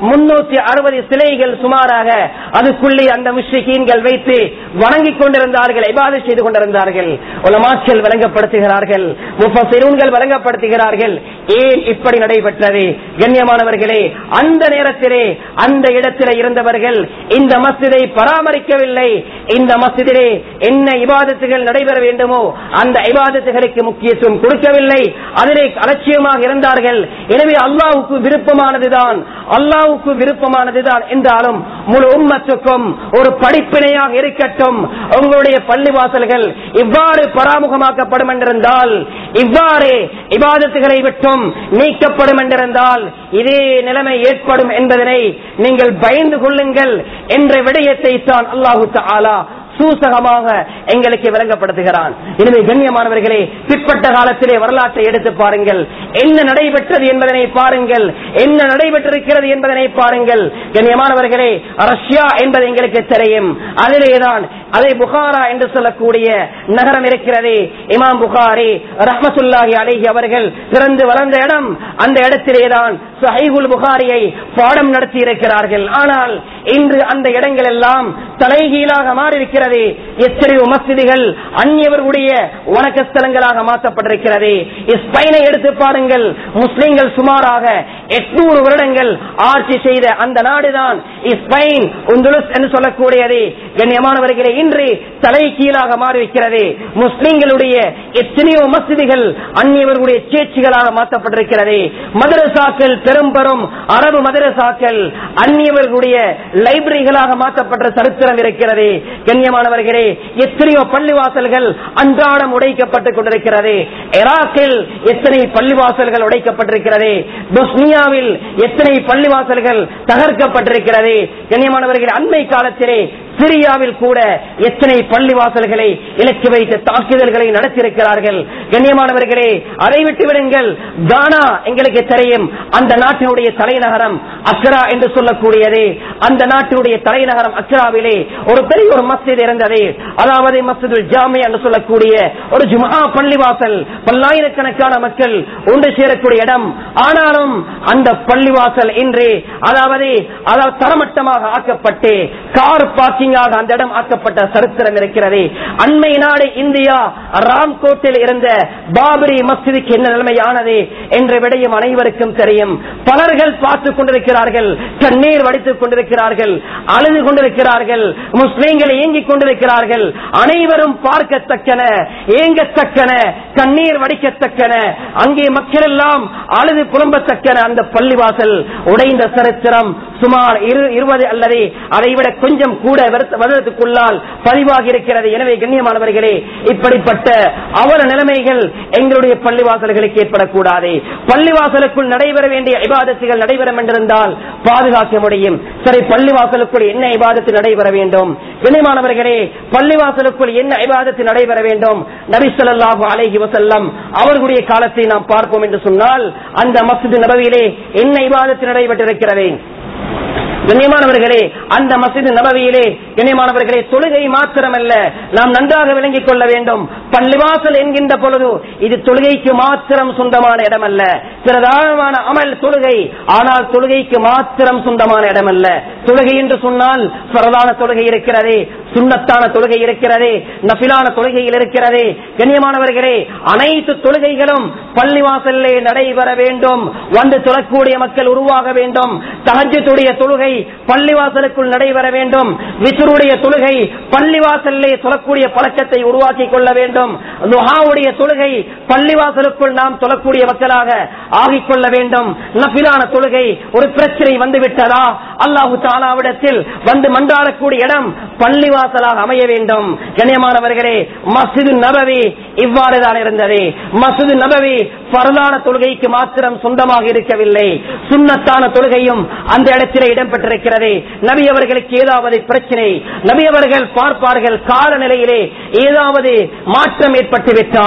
S1: முன்னூத்தி அறுபது சிலைகள் சுமாராக அதுக்குள்ளே அந்த முஷ்ரிகீன்கள் வைத்து வணங்கிக் கொண்டிருந்தார்கள் இபாதை செய்து கொண்டிருந்தார்கள் உலமாக்கள் வழங்கப்படுத்துகிறார்கள் முஃபசிரூன்கள் வழங்கப்படுத்துகிறார்கள் ஏன் இப்படி நடைபெற்றது கண்ணியமானவர்களே அந்த நேரத்திலே அந்த இடத்திலே இருந்தவர்கள் இந்த மஸ்ஜிதை பராமரிக்கவில்லை இந்த மஸ்ஜிதிலே என்ன இபாதத்துகள் நடைபெற வேண்டுமோ அந்த இபாதத்துகளுக்கு முக்கியத்துவம் கொடுக்கவில்லை அதிலே அலட்சியமாக இருந்தார்கள் எனவே அல்லாவுக்கு விருப்பமானதுதான் அல்லாவுக்கு விருப்பமானதுதான் என்றாலும் முழு உம்மத்துக்கும் ஒரு படிப்பினையாக இருக்கட்டும் உங்களுடைய பள்ளிவாசல்கள் இவ்வாறு பராமுகமாக்கப்படும் என்றிருந்தால் இவ்வாறு இபாதத்துகளை விட்டும் நீக்கப்படும் என்றிருந்தால் இதே நிலைமை ஏற்படும் என்பதனை நீங்கள் பயந்து கொள்ளுங்கள் என்ற விடயத்தை தான் அல்லாஹு தாலா சூசகமாக எங்களுக்கு விளங்கப்படுத்துகிறான் எனவே கண்ணியமானவர்களே பிற்பட்ட காலத்திலே வரலாற்றை எடுத்து பாருங்கள் என்ன நடைபெற்றது என்பதனை பாருங்கள் என்ன நடைபெற்றிருக்கிறது என்பதனை பாருங்கள் கண்ணியமானவர்களே ரஷ்யா என்பது எங்களுக்கு தெரியும் அதிலேதான் அதை புகாரா என்று சொல்லக்கூடிய நகரம் இருக்கிறது இமாம் புகாரி ரஹமத்துல்லாஹி அலைஹி அவர்கள் பிறந்து வளர்ந்த இடம் அந்த இடத்திலேதான் சஹீகுல் புகாரியை பாடம் நடத்தி இருக்கிறார்கள் ஆனால் இன்று அந்த இடங்கள் எல்லாம் தலைகீழாக மாறியிருக்கிறது எத்தனையோ மசிதிகள் அந்நியவர்களுடைய வணக்க ஸ்தலங்களாக மாற்றப்பட்டிருக்கிறது ஸ்பெயினை எடுத்து பாருங்கள் முஸ்லிம்கள் சுமாராக எட்நூறு வருடங்கள் ஆட்சி செய்த அந்த நாடுதான் ஸ்பெயின் உந்துலுஸ் என்று சொல்லக்கூடியது கண்ணியமானவர்களே இன்று தலை கீழாக மாறியிருக்கிறது முஸ்லிம்களுடைய எத்தனையோ மசிதிகள் அந்நியவர்களுடைய சேச்சிகளாக மாற்றப்பட்டிருக்கிறது மதரசாக்கள் பெரும் பெரும் அரபு மதரசாக்கள் அந்நியவர்களுடைய லைப்ரரிகளாக மாற்றப்பட்ட சரித்திரம் இருக்கிறது கண்ணியமானவர்களே எத்தனையோ பள்ளிவாசல்கள் அன்றாடம் உடைக்கப்பட்டுக் கொண்டிருக்கிறது ஈராக்கில் எத்தனை பள்ளிவாசல்கள் உடைக்கப்பட்டிருக்கிறது பொஸ்னியாவில் எத்தனை பள்ளிவாசல்கள் தகர்க்கப்பட்டிருக்கிறது கண்ணியமானவர்கள் அண்மை காலத்திலே சிரியாவில் கூட எத்தனை பள்ளிவாசல்களை இலக்கு வைத்து தாக்குதல்களை நடத்தியிருக்கிறார்கள் கண்ணியமானவர்களே அதை விட்டு விடுங்கள் கானா எங்களுக்கு தெரியும் அந்த நாட்டினுடைய தலைநகரம் அக்ரா என்று சொல்லக்கூடியது அந்த நாட்டினுடைய தலைநகரம் அக்ராவிலே ஒரு பெரிய ஒரு மஸ்ஜித் இருந்தது அதாவது மஸ்ஜிதுல் ஜாமி என்று சொல்லக்கூடிய ஒரு ஜுமா பள்ளிவாசல் பல்லாயிரக்கணக்கான மக்கள் ஒன்று சேரக்கூடிய இடம் ஆனாலும் அந்த பள்ளிவாசல் இன்று அதாவது அதாவது தரமட்டமாக ஆக்கப்பட்டு கார் பார்க்கிங்காக அந்த இடம் ஆக்கப்பட்ட சரித்திரம் இருக்கிறது அண்மை நாடு இந்தியா ராம்கோட்டில் இருந்த பாபரி மஸ்ஜிதுக்கு என்ன நிலைமையானது என்ற விடயம் அனைவருக்கும் தெரியும் பலர்கள் பார்த்துக் கொண்டிருக்கிறார்கள் கண்ணீர் வடித்துக் கொண்டிருக்கிறார்கள் அழுது கொண்டிருக்கிறார்கள் முஸ்லீம்கள் இயங்கிக் கொண்டிருக்கிறார்கள் அனைவரும் பார்க்கத்தக்கன ஏங்கத்தக்கன கண்ணீர் வடிக்கத்தக்கன அங்கே மக்கள் எல்லாம் அழுது புலம்பத்தக்கன அந்த பள்ளிவாசல் உடைந்த சரித்திரம் சுமார் இரு- இருபது அல்லது அதைவிட கொஞ்சம் கூட வருத்த- வருடத்துக்குள்ளால் பதிவாகி இருக்கிறது எனவே கண்ணியமானவர்களே இப்படிப்பட்ட அவல நிலைமைகள் எங்களுடைய பள்ளிவாசல்களுக்கு ஏற்படக்கூடாது பள்ளிவாசலுக்குள் நடைபெற வேண்டிய இபாதத்துகள் நடைபெறும் என்றிருந்தால் பாதுகாக்க முடியும் சரி பள்ளிவாசலுக்குள் என்ன இபாதத்து நடைபெற வேண்டும் கண்ணியமானவர்களே பள்ளிவாசலுக்குள் என்ன இபாதத்து நடைபெற வேண்டும் நபி ஸல்லல்லாஹு அலைஹி வஸல்லம் அவர்களுடைய காலத்தை நாம் பார்ப்போம் என்று சொன்னால் அந்த மஸ்ஜித் நபவியிலே என்ன இபாதத்து நடைபெற்றிருக்கிறது கண்ணியமானவர்களே அந்த மசித் நபவியிலே கண்ணியமானவர்களே தொழுகை மாத்திரமல்ல நாம் நன்றாக விளங்கிக் கொள்ள வேண்டும் பள்ளிவாசல் என்கின்ற பொழுது இது தொழுகைக்கு மாத்திரம் சொந்தமான இடம் அல்ல பிரதானமான அமல் தொழுகை ஆனால் தொழுகைக்கு மாத்திரம் சொந்தமான இடம் அல்ல தொழுகை என்று சொன்னால் பிரதான தொழுகை இருக்கிறது சுண்ணத்தான தொழுகை இருக்கிறது நபிலான தொழுகையில் இருக்கிறது கண்ணியமானவர்களே அனைத்து தொழுகைகளும் பள்ளிவாசலிலே நடைபெற வேண்டும் வந்து தொழக்கூடிய மக்கள் உருவாக வேண்டும் தஹஜ்ஜுடைய தொழுகை பள்ளிவாசலுக்குள் நடைபெற வேண்டும் விசுருடைய தொழுகை பள்ளிவாசலிலே தொழக்கூடிய பழக்கத்தை உருவாக்கி கொள்ள வேண்டும் லுஹாவுடைய தொழுகை பள்ளிவாசலுக்குள் நாம் தொழக்கூடிய மக்களாக ஆகிக் கொள்ள வேண்டும் நபிலான தொழுகை ஒரு பிரச்சனை வந்து விட்டதா அல்லாஹு தாலாவிடத்தில் வந்து மன்றாடக்கூடிய இடம் பள்ளிவாசலாக அமைய வேண்டும் கண்ணியமானவர்களே மஸ்ஜிது நபவி இவ்வாறு தான் இருந்தது மஸ்ஜிது நபவி பரலான தொழுகைக்கு மாத்திரம் சொந்தமாக இருக்கவில்லை சுண்ணத்தான தொழுகையும் அந்த இடத்திலே இடம்பெற்றிருக்கிறது நபி அவர்களுக்கு ஏதாவது பிரச்சனை நபி அவர்கள் பார்ப்பார்கள் காலநிலையிலே ஏதாவது மாற்றம் ஏற்பட்டு விட்டால்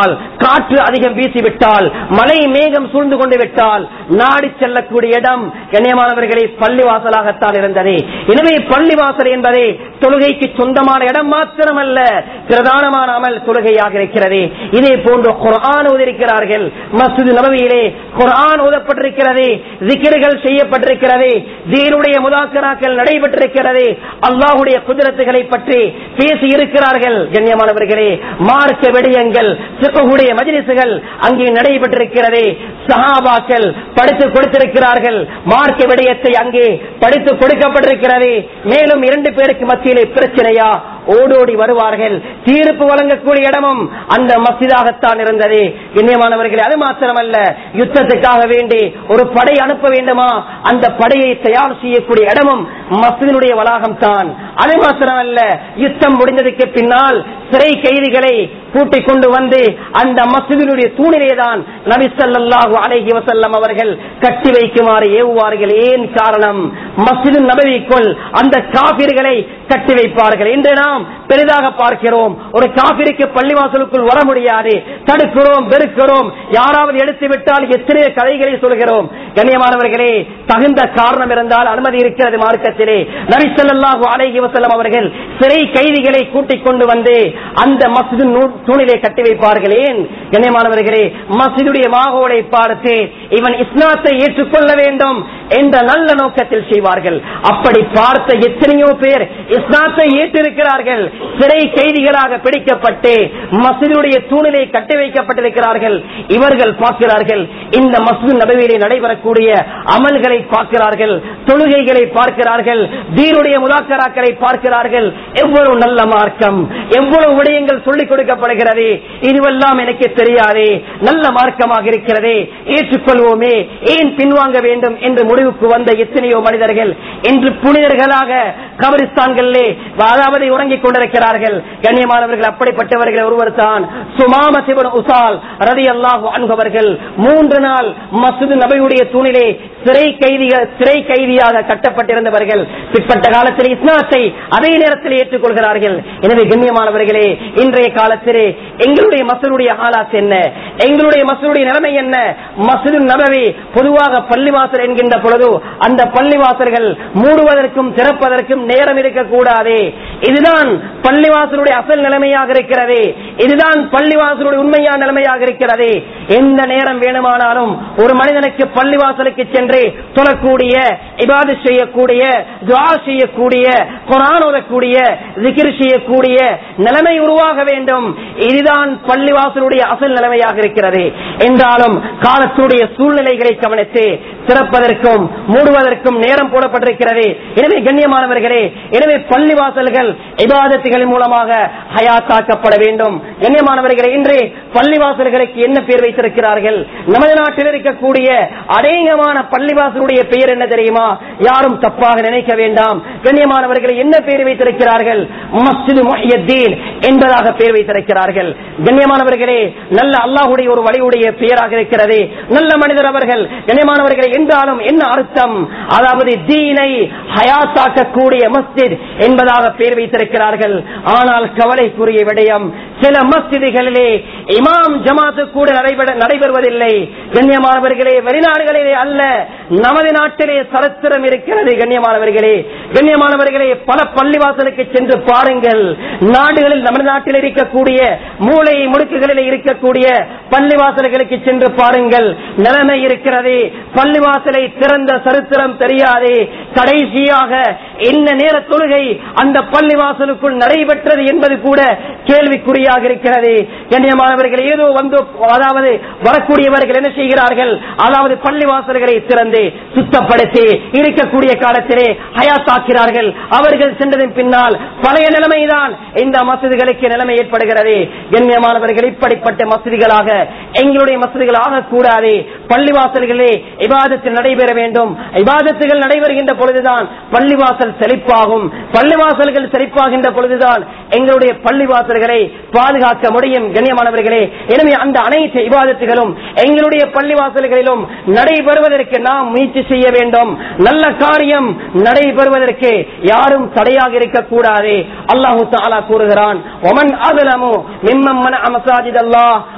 S1: காற்று அதிகம் வீசிவிட்டால் மழை மேகம் சூழ்ந்து கொண்டு விட்டால் நாடி செல்லக்கூடிய இடம் கண்ணியமானவர்களை பள்ளிவாசலாகத்தான் இருந்தது எனவே பள்ளிவாசல் என்பதே தொழுகைக்கு சொந்தமான இடம் மாத்திரமல்ல பிரதானமான அமல் தொழுகையாக இருக்கிறது இதே போன்று குர்ஆன் ஓதிருக்கிறார்கள் மஸ்ஜித் நபவியிலே குர்ஆன் ஓதப்பட்டிருக்கிறது திக்ருகள் செய்யப்பட்டிருக்கிறது தீனுடைய முதாக்கராக்கள் நடைபெற்றிருக்கிறது அல்லாஹ்வுடைய குதிரத்துகளை பற்றி பேசி இருக்கிறார்கள் கண்ணியமானவர்களே மார்க்க விடயங்கள் சிக்ககுடைய மஜ்லிசுகள் அங்கே நடைபெற்றிருக்கிறது சஹாபாக்கள் படித்து கொடுத்திருக்கிறார்கள் மார்க்க விடயத்தை அங்கே படித்து கொடுக்கப்பட்டிருக்கிறது மேலும் இரண்டு பேருக்கு மத்தியிலே பிரச்சனையா ஓடோடி வருவார்கள் தீர்ப்பு வழங்கக்கூடிய இடமும் அந்த மசிதாகத்தான் இருந்தது கண்ணியமானவர்களே அது மாத்திரமல்ல யுத்தத்துக்காக வேண்டி ஒரு படை அனுப்ப வேண்டுமா அந்த படையை தயார் செய்யக்கூடிய இடமும் மசிதனுடைய வளாகம் தான் அது மாத்திரமல்ல யுத்தம் முடிந்ததுக்கு பின்னால் சிறை கைதிகளை கூட்டிக் கொண்டு வந்து அந்த மசிதனுடைய தூணிலே தான் நபி ஸல்லல்லாஹு அலைஹி வஸல்லம் அவர்கள் கட்டி வைக்குமாறு ஏவுவார்கள் ஏன் காரணம் மஸ்ஜிது நபவிக்குள் அந்த காபிர்களை கட்டி வைப்பார்கள் இன்று நாம் பெரிதாக பார்க்கிறோம் ஒரு காபிருக்கு பள்ளிவாசலுக்குள் வர முடியாது தடுக்கிறோம் வெறுக்கிறோம் யாராவது எடுத்து விட்டால் எத்தனையோ கதைகளை சொல்கிறோம் கண்ணியமானவர்களே தகுந்த காரணம் இருந்தால் அனுமதி இருக்கிறது மார்க்கத்திலே நபி ஸல்லல்லாஹு அலைஹி வஸல்லம் அவர்கள் சிறை கைதிகளை கூட்டிக் கொண்டு வந்து அந்த மஸ்ஜிது நூ- தூணிலே கட்டி வைப்பார்கள் ஏன் கண்ணியமானவர்களே மஸ்ஜிதுடைய மாகோலை பார்த்து இவன் இஸ்லாத்தை ஏற்றுக்கொள்ள வேண்டும் என்ற நல்ல நோக்கத்தில் செய்வார்கள் அப்படி பார்த்த எத்தனையோ பேர் இஸ்லாத்தை ஏற்றிருக்கிறார்கள் சிறை கைதிகளாக பிடிக்கப்பட்டு மஸ்ஜிதுடைய தூணிலே கட்டி வைக்கப்பட்டிருக்கிறார்கள் இவர்கள் பார்க்கிறார்கள் இந்த மஸ்ஜித் நபவியிலே நடைபெறக்கூடிய அமல்களை பார்க்கிறார்கள் தொழுகைகளை பார்க்கிறார்கள் தீனுடைய முதாக்கராக்களை பார்க்கிறார்கள் எவ்வளவு நல்ல மார்க்கம் எவ்வளவு விடயங்கள் சொல்லிக் கொடுக்கப்படுகிறது இதுவெல்லாம் எனக்கு தெரியாதே நல்ல மார்க்கமாக இருக்கிறதே ஏற்றுக்கொள்வோமே ஏன் பின்வாங்க வேண்டும் என்று முடிவுக்கு வந்த எத்தனையோ மனிதர்கள் இன்று புனிதர்களாக கபரிஸ்தான்களிலே அதாவது உறங்கிக் கொண்டிருக்கிறார்கள் கண்ணியமானவர்கள் அப்படிப்பட்டவர்கள் ஒருவர் தான் சுமாம சிவன் உசால் ரதி அல்லாஹு அன்பவர்கள் மூன்று நாள் மசூது நபியுடைய தூணிலே சிறை கைதிகள் சிறை கைதியாக கட்டப்பட்டிருந்தவர்கள் பிற்பட்ட காலத்தில் இஸ்லாத்தை அதே நேரத்தில் ஏற்றுக்கொள்கிறார்கள் எனவே கண்ணியமானவர்களே இன்றைய காலத்திலே எங்களுடைய மசூருடைய ஆலாஸ் என்ன எங்களுடைய மசூருடைய நிலைமை என்ன மசூது நபவி பொதுவாக பள்ளிவாசல் என்கின்ற பொழுது அந்த பள்ளிவாசல்கள் மூடுவதற்கும் திறப்பதற்கும் நேரம் இருக்கக்கூடாதே இதுதான் பள்ளிவாசலுடைய அசல் நிலைமையாக இருக்கிறது இதுதான் பள்ளிவாசலுடைய உண்மையான நிலைமையாக இருக்கிறது எந்த நேரம் வேணுமானாலும் ஒரு மனிதனுக்கு பள்ளிவாசலுக்கு சென்று தொழக்கூடிய இபாது செய்யக்கூடிய துவா செய்யக்கூடிய குரான் ஓதக்கூடிய zikr செய்யக்கூடிய நிலைமை உருவாக வேண்டும் இதுதான் பள்ளிவாசலுடைய அசல் நிலைமையாக இருக்கிறது என்றாலும் காலத்துடைய சூழ்நிலைகளை கவனித்து திறப்பதற்கும் மூடுவதற்கும் நேரம் போடப்பட்டிருக்கிறது எனவே கண்ணியமானவர்களே எனவே பள்ளிவாசல்கள் இபாதத்துகளின் மூலமாக ஹயாத்தாக்கப்பட வேண்டும் கண்ணியமானவர்களே இன்று பள்ளிவாசல்களுக்கு என்ன பேர் வைத்திருக்கிறார்கள் நமது நாட்டில் இருக்கக்கூடிய அநேகமான பள்ளிவாசலுடைய பெயர் என்ன தெரியுமா யாரும் தப்பாக நினைக்க வேண்டாம் கண்ணியமானவர்களை என்ன பேர் வைத்திருக்கிறார்கள் மஸ்ஜிது முஹியத்தீன் என்பதாக பேர் வைத்திருக்கிறார்கள் கண்ணியமானவர்களே நல்ல அல்லாஹுடைய ஒரு வழியுடைய பெயராக இருக்கிறது நல்ல மனிதர் அவர்கள் கண்ணியமானவர்களை என்றாலும் என்ன அர்த்தம் அதாவது தீனை ஹயாத்தாக்கக்கூடிய மஸ்ஜித் என்பதாக பேர் வைத்திருக்கிறார்கள் ஆனால் கவலைக்குரிய விடயம் சில மஸ்ஜிதுகளிலே இமாம் ஜமாத்து கூட நடைபெற- நடைபெறுவதில்லை கண்ணியமானவர்களே வெளிநாடுகளிலே அல்ல நமது நாட்டிலே சரித்திரம் இருக்கிறது கண்ணியமானவர்களே கண்ணியமானவர்களே பல பள்ளிவாசலுக்கு சென்று பாருங்கள் நாடுகளில் நமது நாட்டில் இருக்கக்கூடிய மூளை முடுக்குகளில் இருக்கக்கூடிய பள்ளிவாசல்களுக்கு சென்று பாருங்கள் நிலைமை இருக்கிறது பள்ளிவாசலை திறந்த சரித்திரம் தெரியாதே கடைசியாக என்ன நேர தொழுகை அந்த பள்ளிவாசலுக்குள் நடைபெற்றது என்பது கூட கேள்விக்குறியாக இருக்கிறது கண்ணியமானவர்கள் ஏதோ வந்து அதாவது வரக்கூடியவர்கள் என்ன செய்கிறார்கள் அதாவது பள்ளிவாசல்களை திறந்து சுத்தப்படுத்தி இருக்கக்கூடிய காலத்திலே ஹயாத்தாக்கிறார்கள் அவர்கள் சென்றதன் பின்னால் பழைய நிலைமைதான் இந்த மசதிகளுக்கு நிலைமை ஏற்படுகிறது கண்ணியமானவர்கள் இப்படிப்பட்ட மசதிகளாக எங்களுடைய மசதிகள் ஆகக்கூடாது பள்ளிவாசல்களே இபாதத்தில் நடைபெற வேண்டும் இபாதத்துகள் நடைபெறுகின்ற பொழுதுதான் பள்ளிவாசல் செழிப்பாகும் பள்ளிவாசல்கள் செழிப்பாகின்ற பொழுதுதான் எங்களுடைய பள்ளிவாசல்களை பாதுகாக்க முடியும் கண்ணியமானவர்களே எனவே அந்த அனைத்து இபாதத்துகளும் எங்களுடைய பள்ளிவாசல்களிலும் நடைபெறுவதற்கு நாம் முயற்சி செய்ய வேண்டும் நல்ல காரியம் நடைபெறுவதற்கு யாரும் தடையாக இருக்கக்கூடாது அல்லாஹு தாலா கூறுகிறான் ஒமன் அதுலமு மிம்மன் மன மசாஜித் அல்லாஹ்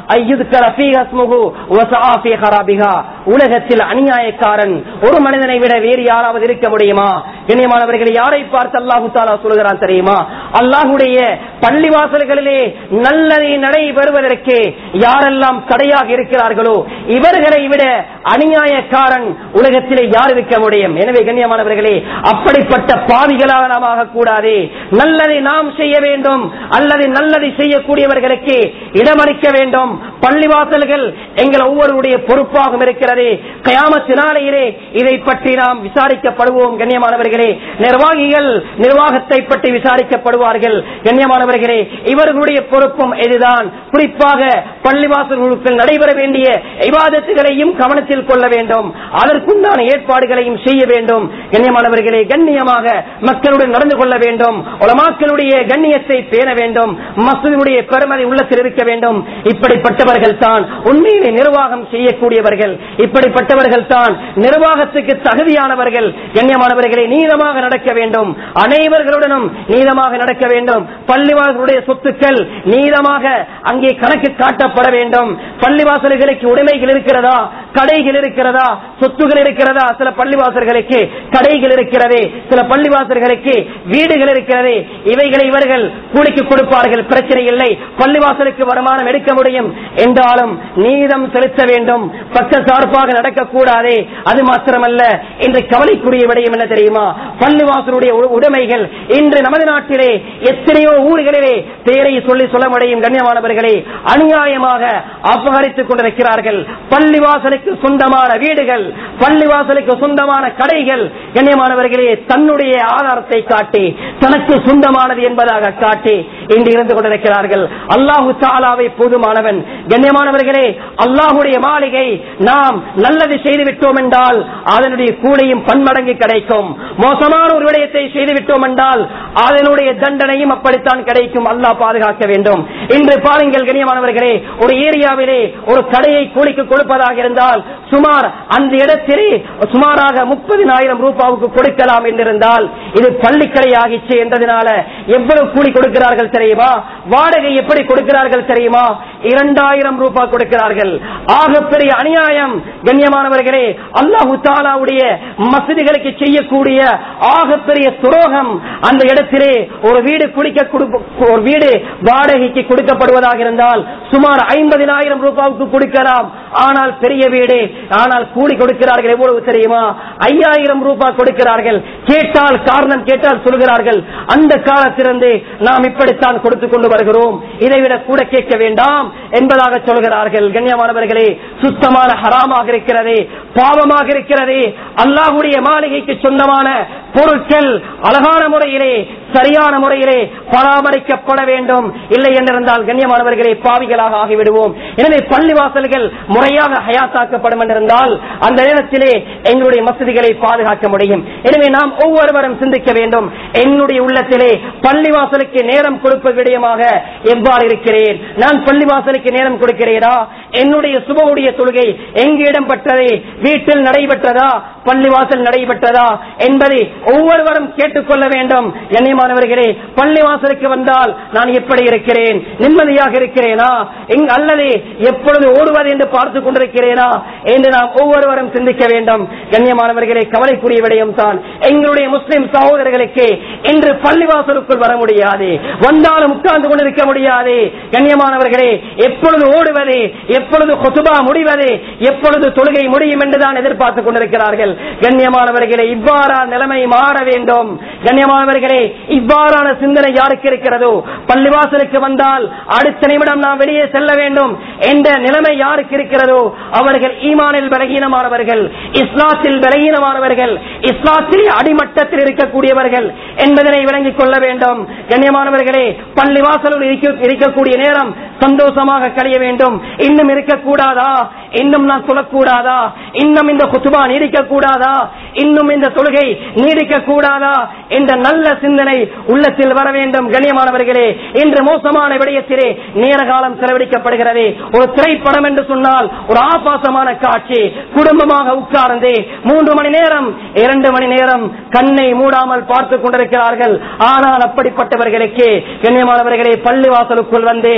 S1: ஐயுத்கர ஃபீஹ இஸ்முஹு வஸஆ ஃபீ ஹராபிஹா உலகத்தில் அநியாயக்காரன் ஒரு மனிதனை விட வேறு யாராவது இருக்க முடியுமா கண்ணியமானவர்கள் யாரை பார்த்து அல்லாஹு தாலா சொல்கிறான் தெரியுமா அல்லாஹுடைய பள்ளிவாசல்களிலே நல்லதை நடைபெறுவதற்கு யாரெல்லாம் தடையாக இருக்கிறார்களோ இவர்களை விட அநியாயக்காரன் உலகத்திலே யார் இருக்க முடியும் எனவே கண்ணியமானவர்களே அப்படிப்பட்ட பாவிகளாக நாம் ஆகக்கூடாது நல்லதை நாம் செய்ய வேண்டும் அல்லது நல்லதை செய்யக்கூடியவர்களுக்கு இடமளிக்க வேண்டும் பள்ளிவாசல்கள் எங்கள் ஒவ்வொருடைய பொறுப்பாகவும் இருக்கிறது கயாமத்தினாலேயே இதை பற்றி நாம் விசாரிக்கப்படுவோம் கண்ணியமானவர்களே நிர்வாகிகள் நிர்வாகத்தை பற்றி விசாரிக்கப்படுவார்கள் கண்ணியமானவர்களே இவர்களுடைய பொறுப்பும் இதுதான் குறிப்பாக பள்ளிவாசல்களுக்குள் நடைபெற வேண்டிய இவாதத்துகளையும் கவனத்தில் கொள்ள வேண்டும் அதற்குண்டான ஏற்பாடுகளையும் செய்ய வேண்டும் கண்ணியமானவர்களே கண்ணியமாக மக்களுடன் நடந்து கொள்ள வேண்டும் உலமாக்களுடைய கண்ணியத்தை பேண வேண்டும் மசூதியுடைய பெருமதி உள்ளத்தில் இருக்க வேண்டும் இப்படிப்பட்டவர்கள் தான் உண்மையிலே நிர்வாகம் செய்யக்கூடியவர்கள் இப்படிப்பட்டவர்கள் தான் நிர்வாகத்துக்கு தகுதியானவர்கள் கண்ணியமானவர்களை நீதமாக நடக்க வேண்டும் அனைவர்களுடனும் நீதமாக நடக்க வேண்டும் பள்ளிவாசலுடைய சொத்துக்கள் நீதமாக அங்கே கணக்கு காட்டப்பட வேண்டும் பள்ளிவாசல்களுக்கு உடைமைகள் இருக்கிறதா கடைகள் இருக்கிறதா சொத்துகள் இருக்கிறதா சில பள்ளிவாசல்களுக்கு கடைகள் இருக்கிறது சில பள்ளிவாசல்களுக்கு வீடுகள் இருக்கிறது இவைகளை இவர்கள் கூலிக்கு கொடுப்பார்கள் பிரச்சனை இல்லை பள்ளிவாசலுக்கு வருமானம் எடுக்க முடியும் என்றாலும் நீதம் செலுத்த வேண்டும் பக்க சார்பாக நடக்கக்கூடாது அது மாத்திரமல்ல இன்று கவலைக்குரிய விடயம் என்ன தெரியுமா பள்ளிவாசலுடைய உ- உடைமைகள் இன்று நமது நாட்டிலே எத்தனையோ ஊர்களிலே பேரை சொல்லி சொல்ல முடியும் கண்ணியமானவர்களே அநியாயமாக அபகரித்துக் கொண்டிருக்கிறார்கள் பள்ளிவாசலுக்கு சொந்தமான வீடுகள் பள்ளிவாசலுக்கு சொந்தமான கடைகள் கண்ணியமானவர்களே தன்னுடைய ஆதாரத்தை காட்டி தனக்கு சொந்தமானது என்பதாக காட்டி இன்று இருந்து கொண்டிருக்கிறார்கள் அல்லாஹு தாலாவை போதுமானவன் கண்ணியமானவர்களே அல்லாஹுடைய மாளிகை நாம் நல்லது செய்து விட்டோம் என்றால் அதனுடைய கூடையும் பன்மடங்கு கிடைக்கும் மோசமான ஒரு விடயத்தை செய்து விட்டோம் என்றால் அதனுடைய தண்டனையும் அப்படித்தான் கிடைக்கும் அல்லாஹ் பாதுகாக்க வேண்டும் இன்று பாருங்கள் கண்ணியமானவர்களே ஒரு ஏரியாவிலே ஒரு கடையை கூலிக்கு கொடுப்பதாக இருந்தால் சுமார் அந்த இடத்திலே சுமாராக முப்பதினாயிரம் ரூபாவுக்கு கொடுக்கலாம் என்றிருந்தால் இது பள்ளிக்கடை ஆகிச்சு என்றதுனால எவ்வளவு கூலி கொடுக்கிறார்கள் தெரியுமா வாடகை எப்படி கொடுக்கிறார்கள் தெரியுமா இரண்டாயிரம் ரூபாய் கொடுக்கிறார்கள் ஆகப்பெரிய அநியாயம் கண்ணியமானவர்களே அல்லாஹு தாலாவுடைய மசதிகளுக்கு செய்யக்கூடிய ஆகப்பெரிய துரோகம் அந்த இடத்திலே ஒரு வீடு குடிக்க கொடுப்ப- ஒரு வீடு வாடகைக்கு கொடுக்கப்படுவதாக இருந்தால் சுமார் ஐம்பதினாயிரம் ரூபாவுக்கு கொடுக்கலாம் ஆனால் பெரிய வீடு ஆனால் கூலி கொடுக்கிறார்கள் எவ்வளவு தெரியுமா ஐயாயிரம் ரூபாய் கொடுக்கிறார்கள் கேட்டால் காரணம் கேட்டால் சொல்கிறார்கள் அந்த காலத்திலிருந்து நாம் இப்படித்தான் கொடுத்துக் கொண்டு வருகிறோம் இதைவிட கூட கேட்க வேண்டாம் என்பதாக சொல்கிறார்கள் கண்ணியமானவர்களே சுத்தமான ஹராமாக இருக்கிறது பாவமாக இருக்கிறது அல்லாஹுடைய மாளிகைக்கு சொந்தமான பொருட்கள் அழகான முறையிலே சரியான முறையிலே பராமரிக்கப்பட வேண்டும் இல்லை என்றிருந்தால் கண்ணியமானவர்களே பாவிகளாக ஆகிவிடுவோம் எனவே பள்ளிவாசல்கள் முறையாக ஹயாத்தாக்கப்படும் என்றிருந்தால் அந்த நேரத்திலே எங்களுடைய மசதிகளை பாதுகாக்க முடியும் எனவே நாம் ஒவ்வொருவரும் சிந்திக்க வேண்டும் என்னுடைய உள்ளத்திலே பள்ளிவாசலுக்கு நேரம் கொடுப்பது விடயமாக எவ்வாறு இருக்கிறேன் நான் பள்ளிவாசலுக்கு நேரம் கொடுக்கிறேனா என்னுடைய சுபவுடைய தொழுகை எங்கு இடம்பெற்றது வீட்டில் நடைபெற்றதா பள்ளிவாசல் நடைபெற்றதா என்பதை ஒவ்வொருவரும் கேட்டுக்கொள்ள வேண்டும் கண்ணியமானவர்களே பள்ளிவாசலுக்கு வந்தால் நான் எப்படி இருக்கிறேன் நிம்மதியாக இருக்கிறேனா எங்- அல்லது எப்பொழுது ஓடுவது என்று பார்த்துக் கொண்டிருக்கிறேனா என்று நாம் ஒவ்வொருவரும் சிந்திக்க வேண்டும் கண்ணியமானவர்களே கவலைக்குரிய விடயம் தான் எங்களுடைய முஸ்லிம் சகோதரர்களுக்கு இன்று பள்ளிவாசலுக்குள் வர முடியாது வந்தாலும் உட்கார்ந்து கொண்டிருக்க முடியாது கண்ணியமானவர்களே எப்பொழுது ஓடுவது எப்பொழுது கொசுபா முடிவது எப்பொழுது தொழுகை முடியும் என்றுதான் எதிர்பார்த்துக் கொண்டிருக்கிறார்கள் கண்ணியமானவர்களே இவ்வாறான நிலைமை மாற வேண்டும் கண்ணியமானவர்களே இவ்வாறான சிந்தனை யாருக்கு இருக்கிறதோ பள்ளிவாசலுக்கு வந்தால் அடுத்த நிமிடம் நாம் வெளியே செல்ல வேண்டும் என்ற நிலைமை யாருக்கு இருக்கிறதோ அவர்கள் ஈமானில் பலகீனமானவர்கள் இஸ்லாத்தில் பலகீனமானவர்கள் இஸ்லாத்தில் அடிமட்டத்தில் இருக்கக்கூடியவர்கள் என்பதனை விளங்கிக் கொள்ள வேண்டும் கண்ணியமானவர்களே பள்ளிவாசலில் இருக்க- இருக்கக்கூடிய நேரம் சந்தோஷமாக கழிய வேண்டும் இன்னும் இருக்கக்கூடாதா இன்னும் நான் சொல்லக்கூடாதா இன்னும் இந்த குத்துபா நீடிக்க கூடாதா இன்னும் இந்த தொழுகை நீடிக்க கூடாதா என்ற நல்ல சிந்தனை உள்ளத்தில் வர வேண்டும் கண்ணியமானவர்களே இன்று மோசமான விடயத்திலே நேர காலம் செலவழிக்கப்படுகிறது ஒரு திரைப்படம் என்று சொன்னால் ஒரு ஆபாசமான காட்சி குடும்பமாக உட்கார்ந்து மூன்று மணி நேரம் இரண்டு மணி நேரம் கண்ணை மூடாமல் பார்த்துக் கொண்டிருக்கிறார்கள் ஆனால் அப்படிப்பட்டவர்களுக்கு கண்ணியமானவர்களே பள்ளிவாசலுக்குள் வந்து ஒரு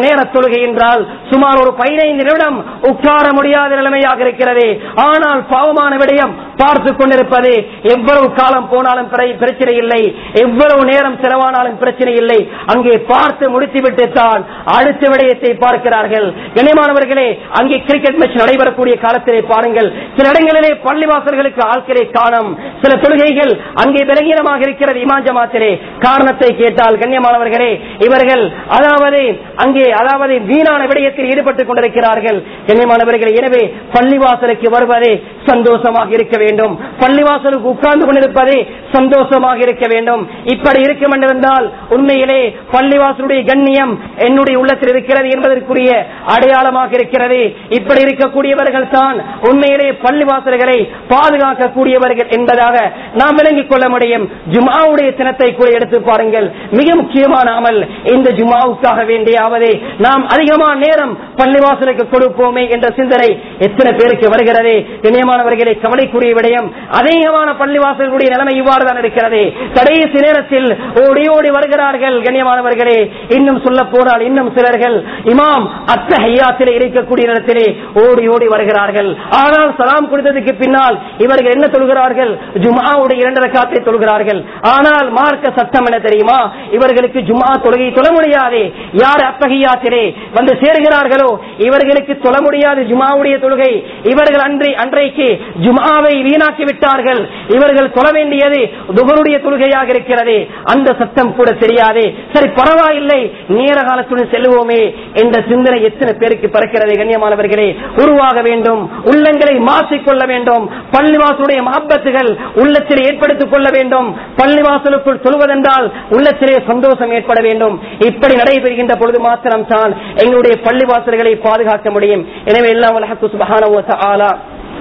S1: நேர தொழுகை என்றால் சுமார் ஒரு பதினைந்து நிமிடம் உட்கார முடியாத நிலைமையாக இருக்கிறது ஆனால் பாவமான விடயம் பார்த்து கொண்டிருப்பது எவ்வளவு காலம் போனாலும் பிர- பிரச்சனை இல்லை எவ்வளவு நேரம் செலவானாலும் பிரச்சனை இல்லை அங்கே பார்த்து முடித்துவிட்டு தான் அடுத்த விடயத்தை பார்க்கிறார்கள் கண்ணியமானவர்களே அங்கே கிரிக்கெட் மேட்ச் நடைபெறக்கூடிய காலத்திலே பாருங்கள் சில இடங்களிலே பள்ளிவாசல்களுக்கு ஆட்களை காணும் சில தொழுகைகள் அங்கே விலகீனமாக இருக்கிறது இமாம் ஜமாத்திலே காரணத்தை கேட்டால் கண்ணியமானவர்களே இவர்கள் அதாவது அங்கே அதாவது வீணான விடயத்தில் ஈடுபட்டுக் கொண்டிருக்கிறார்கள் கண்ணியமானவர்களே எனவே பள்ளிவாசலுக்கு வருவதே சந்தோஷமாக இருக்க வேண்டும் பள்ளிவாசலுக்கு உட்கார்ந்து கொண்டிருப்பதே சந்தோஷமாக இருக்க வேண்டும் இப்படி இருக்கும் என்றிருந்தால் உண்மையிலே பள்ளிவாசலுடைய கண்ணியம் என்னுடைய உள்ளத்தில் இருக்கிறது என்பதற்குரிய அடையாளமாக இருக்கிறது இப்படி இருக்கக்கூடியவர்கள் தான் உண்மையிலே பள்ளிவாசல்களை பாதுகாக்கக்கூடியவர்கள் என்பதாக நாம் விளங்கிக் கொள்ள முடியும் ஜுமாவுடைய தினத்தை கூட எடுத்து பாருங்கள் மிக முக்கியமான அமல் இந்த ஜுமாவுக்காக வேண்டியாவது நாம் அதிகமான நேரம் பள்ளிவாசலுக்கு கொடுப்போமே என்ற சிந்தனை எத்தனை பேருக்கு வருகிறது இணையமானவர்களை கவலைக்குரிய விடயம் அதிகமான பள்ளிவாசல்களுடைய நிலைமை இவ்வாறு தான் இருக்கிறது கடைசி நேரத்தில் ஓடி ஓடி வருகிறார்கள் கண்ணியமானவர்களே இன்னும் சொல்ல போனால் இன்னும் சிலர்கள் இமாம் அத்த ஹையாத்திலே இருக்கக்கூடிய நேரத்திலே ஓடி ஓடி வருகிறார்கள் ஆனால் சலாம் கொடுத்ததுக்கு பின்னால் இவர்கள் என்ன தொழுகிறார்கள் ஜுமாவுடைய இரண்டு ரக்காத்தை தொழுகிறார்கள் ஆனால் மார்க்க சட்டம் என்ன தெரியுமா இவர்களுக்கு ஜுமா தொழுகை தொழ முடியாது யார் அத்தகையாத்திலே வந்து சேருகிறார்களோ இவர்களுக்கு தொழ முடியாது ஜுமாவுடைய தொழுகை இவர்கள் அன்றை அன்றைக்கு ஜுமாவை வீணாக்கி விட்டார்கள் இவர்கள் தொழ வேண்டியது துகருடைய தொழுகையாக இருக்கிறது அந்த சட்டம் கூட தெரியாது சரி பரவாயில்லை நேர காலத்துடன் செல்லுவோமே என்ற சிந்தனை எத்தனை பேருக்கு பிறக்கிறது கண்ணியமானவர்களே உருவாக வேண்டும் உள்ளங்களை மாற்றிக்கொள்ள வேண்டும் பள்ளிவாசலுடைய மஹப்பத்துகள் உள்ளத்தில் ஏற்படுத்திக் கொள்ள வேண்டும் பள்ளிவாசலுக்குள் சொல்வதென்றால் உள்ளத்திலே சந்தோஷம் ஏற்பட வேண்டும் இப்படி நடைபெறுகின்ற பொழுது மாத்திரம் தான் எங்களுடைய பள்ளிவாசல்களை பாதுகாக்க முடியும் எனவே எல்லாம் வலஹக்கு சுபஹானஹு வ தஆலா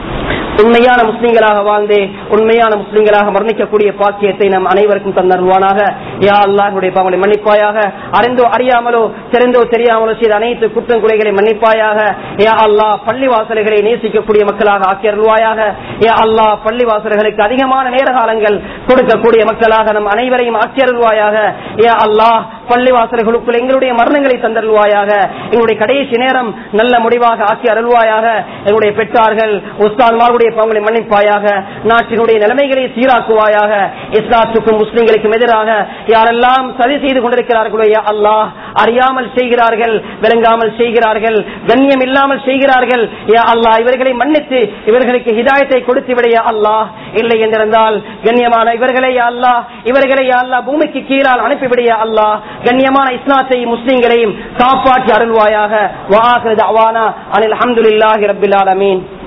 S1: உண்மையான முஸ்லிம்களாக வாழ்ந்து உண்மையான முஸ்லிம்களாக மரணிக்கக்கூடிய பாக்கியத்தை நம் அனைவருக்கும் தந்தருவானாக யா அல்லாஹுடைய பாவங்களை மன்னிப்பாயாக அறிந்தோ அறியாமலோ தெரிந்தோ தெரியாமலோ செய்த அனைத்து குற்றம் குறைகளை மன்னிப்பாயாக யா அல்லாஹ் பள்ளிவாசல்களை நேசிக்கக்கூடிய மக்களாக ஆக்கியருள்வாயாக யா அல்லாஹ் பள்ளிவாசல்களுக்கு அதிகமான நேர காலங்கள் கொடுக்கக்கூடிய மக்களாக நம் அனைவரையும் ஆக்கியருள்வாயாக யா அல்லாஹ் பள்ளிவாசல்களுக்குள் எங்களுடைய மரணங்களை தந்தருள்வாயாக எங்களுடைய கடைசி நேரம் நல்ல முடிவாக ஆக்கி அருள்வாயாக எங்களுடைய பெற்றார்கள் உஸ்தான்மார்களுடைய பாவங்களை மன்னிப்பாயாக நாட்டினுடைய நிலைமைகளை சீராக்குவாயாக இஸ்லாத்துக்கும் முஸ்லிம்களுக்கும் எதிராக யாரெல்லாம் சதி செய்து கொண்டிருக்கிறார்களோ யா அல்லாஹ் அறியாமல் செய்கிறார்கள் விளங்காமல் செய்கிறார்கள் கண்ணியம் இல்லாமல் செய்கிறார்கள் யா அல்லாஹ் இவர்களை மன்னித்து இவர்களுக்கு ஹிதாயத்தை கொடுத்து விட யா அல்லாஹ் இல்லை என்றிருந்தால் கண்ணியமான இவர்களை யா அல்லாஹ் இவர்களை யா அல்லாஹ் பூமிக்கு கீழால் அனுப்பிவிட யா அல்லாஹ் கண்ணியமான இஸ்லாத்தையும் முஸ்லிம்களையும் காப்பாற்றி அருள்வாயாக வாஹிரு தஅவானா அனில் அல்ஹம்துலில்லாஹி ரப்பில் ஆலமீன்